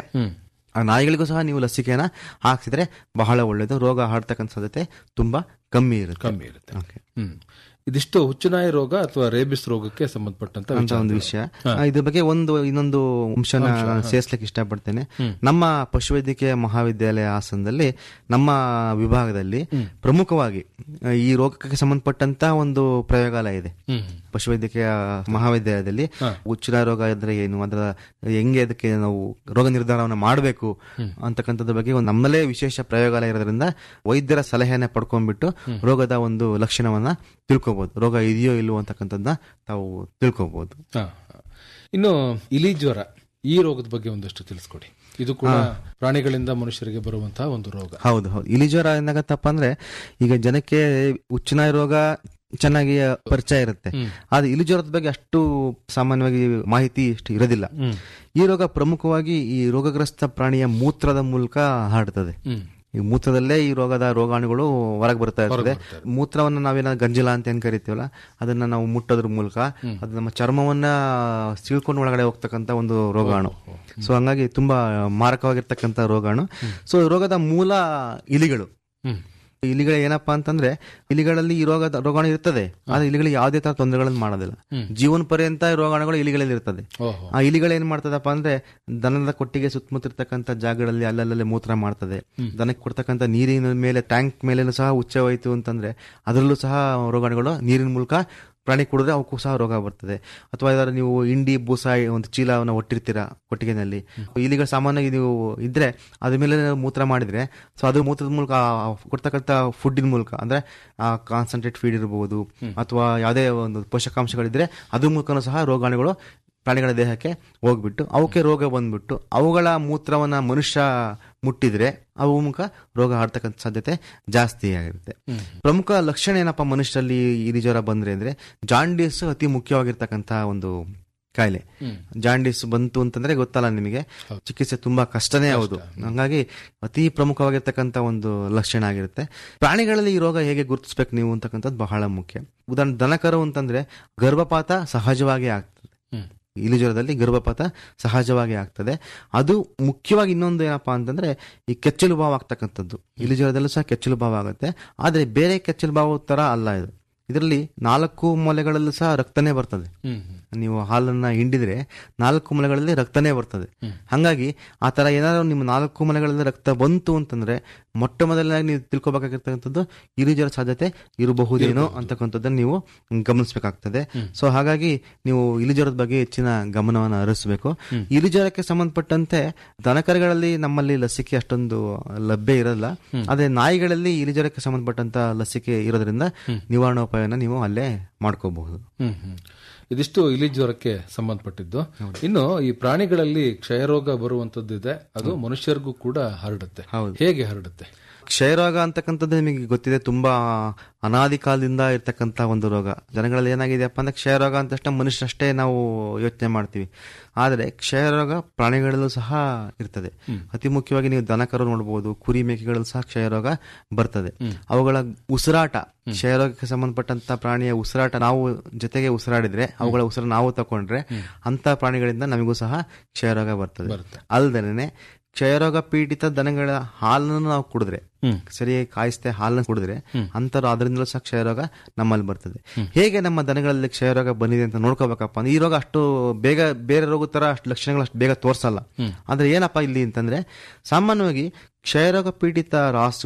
ಆ ನಾಯಿಗಳಿಗೂ ಸಹ ನೀವು ಲಸಿಕೆನ ಹಾಕ್ಸಿದ್ರೆ ಬಹಳ ಒಳ್ಳೇದು ರೋಗ ಹರಡ್ತಕ್ಕಂಥ ಸಾಧ್ಯತೆ ತುಂಬಾ ಕಮ್ಮಿ ಇರುತ್ತೆ ಕಮ್ಮಿ ಇರುತ್ತೆ Okay. ಹ್ಮ್ ಇದಿಷ್ಟು ಹುಚ್ಚುನಾಯಿ ರೋಗ ಅಥವಾ ರೇಬಿಸ್ ರೋಗಕ್ಕೆ ಸಂಬಂಧಪಟ್ಟಂತ ಅಂತ ಒಂದು ವಿಷಯ ಆ, ಇದ್ರ ಬಗ್ಗೆ ಒಂದು ಇನ್ನೊಂದು ಅಂಶನ ಸೇರ್ಸ್ಲಿಕ್ಕೆ ಇಷ್ಟಪಡ್ತೇನೆ ನಮ್ಮ ಪಶುವೈದ್ಯಕೀಯ ಮಹಾವಿದ್ಯಾಲಯ ಹಾಸನದಲ್ಲಿ ನಮ್ಮ ವಿಭಾಗದಲ್ಲಿ ಪ್ರಮುಖವಾಗಿ ಆ, ಈ ರೋಗಕ್ಕೆ ಸಂಬಂಧಪಟ್ಟಂತ ಒಂದು ಪ್ರಯೋಗಾಲಯ ಇದೆ ಹ್ಮ್ ಪಶುವೈದ್ಯಕೀಯ ಮಹಾವಿದ್ಯಾಲಯದಲ್ಲಿ ಉಚ್ಚಿನ ರೋಗ ಇದ್ರೆ ಏನು ಅದರ ಹೆಂಗೆ ಅದಕ್ಕೆ ನಾವು ರೋಗ ನಿರ್ಧಾರವನ್ನು ಮಾಡಬೇಕು ಅಂತಕ್ಕಂಥದ್ರ ಬಗ್ಗೆ ಒಂದು ನಮ್ಮಲ್ಲೇ ವಿಶೇಷ ಪ್ರಯೋಗಾಲಯ ಇರೋದ್ರಿಂದ ವೈದ್ಯರ ಸಲಹೆಯನ್ನ ಪಡ್ಕೊಂಡ್ಬಿಟ್ಟು ರೋಗದ ಒಂದು ಲಕ್ಷಣವನ್ನ ತಿಳ್ಕೊಬಹುದು ರೋಗ ಇದೆಯೋ ಇಲ್ವೋ ಅಂತಕ್ಕಂಥದ್ದನ್ನ ತಾವು ತಿಳ್ಕೊಬಹುದು ಹಾ. ಇನ್ನು ಇಲಿ ಜ್ವರ ಈ ರೋಗದ ಬಗ್ಗೆ ಒಂದಷ್ಟು ತಿಳಿಸ್ಕೊಡಿ ಇದು ಕೂಡ ಪ್ರಾಣಿಗಳಿಂದ ಮನುಷ್ಯರಿಗೆ ಬರುವಂತಹ ಒಂದು ರೋಗ ಹೌದು ಹೌದು ಇಲಿ ಜ್ವರ ಏನಾಗತ್ತಪ್ಪ ಅಂದ್ರೆ ಈಗ ಜನಕ್ಕೆ ಉಚ್ಚನಾಯಿ ರೋಗ ಚೆನ್ನಾಗಿ ಪರಿಚಯ ಇರುತ್ತೆ ಆದ್ರೆ ಇಲಿ ಜ್ವರದ ಬಗ್ಗೆ ಅಷ್ಟು ಸಾಮಾನ್ಯವಾಗಿ ಮಾಹಿತಿ ಇಷ್ಟು ಇರೋದಿಲ್ಲ ಈ ರೋಗ ಪ್ರಮುಖವಾಗಿ ಈ ರೋಗಗ್ರಸ್ತ ಪ್ರಾಣಿಯ ಮೂತ್ರದ ಮೂಲಕ ಹರಡ್ತದೆ ಹ್ಮ್ ಈ ಮೂತ್ರದಲ್ಲೇ ಈ ರೋಗದ ರೋಗಾಣುಗಳು ಹೊರಗೆ ಬರ್ತಾ ಇರ್ತದೆ ಮೂತ್ರವನ್ನ ನಾವೇನ ಗಂಜಲ ಅಂತ ಏನ್ ಕರಿತೀವಲ್ಲ ಅದನ್ನ ನಾವು ಮುಟ್ಟೋದ್ರ ಮೂಲಕ ಅದು ನಮ್ಮ ಚರ್ಮವನ್ನ ಸೀಳ್ಕೊಂಡು ಒಳಗಡೆ ಹೋಗ್ತಕ್ಕಂತ ಒಂದು ರೋಗಾಣು ಸೊ ಹಂಗಾಗಿ ತುಂಬಾ ಮಾರಕವಾಗಿರ್ತಕ್ಕಂಥ ರೋಗಾಣು ಸೊ ಈ ರೋಗದ ಮೂಲ ಇಲಿಗಳು ಹ್ಮ್ ಇಲಿಗಳು ಏನಪ್ಪಾ ಅಂತಂದ್ರೆ ಇಲಿಗಳಲ್ಲಿ ಈ ರೋಗದ ರೋಗಾಣು ಇರ್ತದೆ ಆದ್ರೆ ಇಲಿಗಳಿಗೆ ಯಾವುದೇ ತರ ತೊಂದರೆಗಳನ್ನು ಮಾಡೋದಿಲ್ಲ ಜೀವನ ಪರ್ಯಂತ ಈ ರೋಗಾಣುಗಳು ಇಲಿಗಳಲ್ಲಿ ಇರ್ತದೆ ಓಹೋ ಆ ಇಲಿಗಳು ಏನ್ ಮಾಡ್ತದಪ್ಪ ಅಂದ್ರೆ ದನದ ಕೊಟ್ಟಿಗೆ ಸುತ್ತಮುತ್ತ ಇರ್ತಕ್ಕಂಥ ಜಾಗಗಳಲ್ಲಿ ಅಲ್ಲಲ್ಲೇ ಮೂತ್ರ ಮಾಡ್ತದೆ ದನಕ್ಕೆ ಕೊಡ್ತಕ್ಕಂಥ ನೀರಿನ ಮೇಲೆ ಟ್ಯಾಂಕ್ ಮೇಲೆನೂ ಸಹ ಉಚ್ಚವಾಯಿತು ಅಂತಂದ್ರೆ ಅದರಲ್ಲೂ ಸಹ ರೋಗಾಣುಗಳು ನೀರಿನ ಮೂಲಕ ಪ್ರಾಣಿ ಕುಡಿದ್ರೆ ಅವಕ್ಕೂ ಸಹ ರೋಗ ಬರ್ತದೆ ಅಥವಾ ಯಾವ್ದಾದ್ರು ನೀವು ಇಂಡಿ ಬೂಸ ಒಂದು ಚೀಲವನ್ನು ಒಟ್ಟಿರ್ತೀರಾ ಕೊಟ್ಟಿಗೆನಲ್ಲಿ ಇಲಿಗಳು ಸಾಮಾನ್ಯವಾಗಿ ನೀವು ಇದ್ರೆ ಅದ್ರ ಮೇಲೆ ನೀವು ಮೂತ್ರ ಮಾಡಿದ್ರೆ ಸೊ ಅದು ಮೂತ್ರದ ಮೂಲಕ ಆ ಕೊಡ್ತಕ್ಕಂಥ ಫುಡ್ಡಿನ ಮೂಲಕ ಅಂದ್ರೆ ಕಾನ್ಸಂಟ್ರೇಟ್ ಫೀಡ್ ಇರಬಹುದು ಅಥವಾ ಯಾವುದೇ ಒಂದು ಪೋಷಕಾಂಶಗಳಿದ್ರೆ ಅದ್ರ ಮೂಲಕನೂ ಸಹ ರೋಗಾಣುಗಳು ಪ್ರಾಣಿಗಳ ದೇಹಕ್ಕೆ ಹೋಗ್ಬಿಟ್ಟು ಅವಕ್ಕೆ ರೋಗ ಬಂದ್ಬಿಟ್ಟು ಅವುಗಳ ಮೂತ್ರವನ್ನ ಮನುಷ್ಯ ಮುಟ್ಟಿದ್ರೆ ಅವು ಮುಖ ರೋಗ ಹರಡ್ತಕ್ಕಂಥ ಸಾಧ್ಯತೆ ಜಾಸ್ತಿ ಆಗಿರುತ್ತೆ ಪ್ರಮುಖ ಲಕ್ಷಣ ಏನಪ್ಪಾ ಮನುಷ್ಯರಲ್ಲಿ ಇಲಿ ಜ್ವರ ಬಂದ್ರೆ ಅಂದ್ರೆ ಜಾಂಡೀಸ್ ಅತಿ ಮುಖ್ಯವಾಗಿರ್ತಕ್ಕಂಥ ಒಂದು ಕಾಯಿಲೆ ಜಾಂಡೀಸ್ ಬಂತು ಅಂತಂದ್ರೆ ಗೊತ್ತಲ್ಲ ನಿಮಗೆ ಚಿಕಿತ್ಸೆ ತುಂಬಾ ಕಷ್ಟನೇ ಹೌದು ಹಂಗಾಗಿ ಅತಿ ಪ್ರಮುಖವಾಗಿರ್ತಕ್ಕಂಥ ಒಂದು ಲಕ್ಷಣ ಆಗಿರುತ್ತೆ ಪ್ರಾಣಿಗಳಲ್ಲಿ ಈ ರೋಗ ಹೇಗೆ ಗುರುತಿಸ್ಬೇಕು ನೀವು ಅಂತಕ್ಕಂಥದ್ದು ಬಹಳ ಮುಖ್ಯ ಉದಾಹರಣೆ ದನಕರು ಅಂತಂದ್ರೆ ಗರ್ಭಪಾತ ಸಹಜವಾಗಿ ಆಗ್ತದೆ ಹ್ಮ್ ಇಲಿಜ್ವರದಲ್ಲಿ ಗರ್ಭಪಾತ ಸಹಜವಾಗಿ ಆಗ್ತದೆ ಅದು ಮುಖ್ಯವಾಗಿ ಇನ್ನೊಂದು ಏನಪ್ಪಾ ಅಂತಂದ್ರೆ ಈ ಕೆಚ್ಚಲು ಭಾವ ಆಗ್ತಕ್ಕಂಥದ್ದು ಇಲಿಜ್ವರದಲ್ಲೂ ಸಹ ಕೆಚ್ಚಲು ಭಾವ ಆಗುತ್ತೆ ಆದ್ರೆ ಬೇರೆ ಕೆಚ್ಚಲು ಭಾವ ತರ ಅಲ್ಲ ಇದು ಇದರಲ್ಲಿ ನಾಲ್ಕು ಮೊಲೆಗಳಲ್ಲೂ ಸಹ ರಕ್ತನೇ ಬರ್ತದೆ ಹ್ಮ್ ನೀವು ಹಾಲನ್ನ ಹಿಂಡಿದ್ರೆ ನಾಲ್ಕು ಮೊಲೆಗಳಲ್ಲಿ ರಕ್ತನೇ ಬರ್ತದೆ ಹಂಗಾಗಿ ಆ ತರ ಏನಾದ್ರು ನಿಮ್ಮ ನಾಲ್ಕು ಮೊಲೆಗಳಲ್ಲಿ ರಕ್ತ ಬಂತು ಅಂತಂದ್ರೆ ಮೊಟ್ಟ ಮೊದಲನಾಗಿ ನೀವು ತಿಳ್ಕೊಬೇಕಾಗಿರ್ತಕ್ಕಂಥದ್ದು ಇಲಿಜ್ವರ ಸಾಧ್ಯತೆ ಇರಬಹುದೇನೋ ಅಂತಕ್ಕಂಥದ್ದನ್ನ ನೀವು ಗಮನಿಸಬೇಕಾಗ್ತದೆ ಸೊ ಹಾಗಾಗಿ ನೀವು ಇಲಿಜ್ವರದ ಬಗ್ಗೆ ಹೆಚ್ಚಿನ ಗಮನವನ್ನು ಹರಿಸಬೇಕು ಇಲಿಜ್ವರಕ್ಕೆ ಸಂಬಂಧಪಟ್ಟಂತೆ ದನಕರುಗಳಲ್ಲಿ ನಮ್ಮಲ್ಲಿ ಲಸಿಕೆ ಅಷ್ಟೊಂದು ಲಭ್ಯ ಇರಲ್ಲ ಆದ್ರೆ ನಾಯಿಗಳಲ್ಲಿ ಇಲಿಜ್ವರಕ್ಕೆ ಸಂಬಂಧಪಟ್ಟಂತ ಲಸಿಕೆ ಇರೋದ್ರಿಂದ ನಿವಾರಣೋಪಾಯನ ನೀವು ಅಲ್ಲೇ ಮಾಡ್ಕೋಬಹುದು ಹ್ಮ್ ಹ್ಮ್ ಇದಿಷ್ಟು ಇಲಿ ಜ್ವರಕ್ಕೆ ಸಂಬಂಧಪಟ್ಟಿದ್ದು ಇನ್ನು ಈ ಪ್ರಾಣಿಗಳಲ್ಲಿ ಕ್ಷಯರೋಗ ಬರುವಂತದ್ದಿದೆ ಅದು ಮನುಷ್ಯರಿಗೂ ಕೂಡ ಹರಡುತ್ತೆ ಹೌದು. ಹೇಗೆ ಹರಡುತ್ತೆ ಕ್ಷಯರೋಗ ಅಂತಕ್ಕಂಥದ್ದು ನಿಮಗೆ ಗೊತ್ತಿದೆ ತುಂಬಾ ಅನಾದಿ ಕಾಲದಿಂದ ಇರ್ತಕ್ಕಂಥ ಒಂದು ರೋಗ ಜನಗಳಲ್ಲಿ ಏನಾಗಿದೆಯಪ್ಪ ಅಂದ್ರೆ ಕ್ಷಯರೋಗ ಅಂತ ತಕ್ಷಣ ಮನುಷ್ಯರಷ್ಟೇ ನಾವು ಯೋಚನೆ ಮಾಡ್ತೀವಿ ಆದ್ರೆ ಕ್ಷಯರೋಗ ಪ್ರಾಣಿಗಳಲ್ಲೂ ಸಹ ಇರ್ತದೆ ಅತಿ ಮುಖ್ಯವಾಗಿ ನೀವು ದನಕರು ನೋಡಬಹುದು ಕುರಿ ಮೇಕೆಗಳಲ್ಲೂ ಸಹ ಕ್ಷಯರೋಗ ಬರ್ತದೆ ಅವುಗಳ ಉಸಿರಾಟ ಕ್ಷಯರೋಗಕ್ಕೆ ಸಂಬಂಧಪಟ್ಟಂತ ಪ್ರಾಣಿಯ ಉಸಿರಾಟ ನಾವು ಜೊತೆಗೆ ಉಸಿರಾಡಿದ್ರೆ ಅವುಗಳ ಉಸಿರು ನಾವು ತಕೊಂಡ್ರೆ ಅಂತ ಪ್ರಾಣಿಗಳಿಂದ ನಮಗೂ ಸಹ ಕ್ಷಯರೋಗ ಬರ್ತದೆ ಅಲ್ದೇನೆ ಕ್ಷಯರೋಗ ಪೀಡಿತ ದನಗಳ ಹಾಲನ್ನು ನಾವು ಕುಡಿದ್ರೆ ಸರಿಯಾಗಿ ಕಾಯಿಸ್ತೆ ಹಾಲನ್ನು ಕುಡಿದ್ರೆ ಅಂತರ ಅದರಿಂದಲೂ ಸಹ ಕ್ಷಯರೋಗ ನಮ್ಮಲ್ಲಿ ಬರ್ತದೆ ಹೇಗೆ ನಮ್ಮ ದನಗಳಲ್ಲಿ ಕ್ಷಯರೋಗ ಬಂದಿದೆ ಅಂತ ನೋಡ್ಕೋಬೇಕಪ್ಪ ಅಂದ್ರೆ ಈ ರೋಗ ಅಷ್ಟು ಬೇಗ ಬೇರೆ ರೋಗದ ತರ ಅಷ್ಟು ಲಕ್ಷಣಗಳು ಅಷ್ಟು ಬೇಗ ತೋರ್ಸಲ್ಲ ಆದ್ರೆ ಏನಪ್ಪಾ ಇಲ್ಲಿ ಅಂತಂದ್ರೆ ಸಾಮಾನ್ಯವಾಗಿ ಕ್ಷಯರೋಗ ಪೀಡಿತ ರಾಸುಗಳು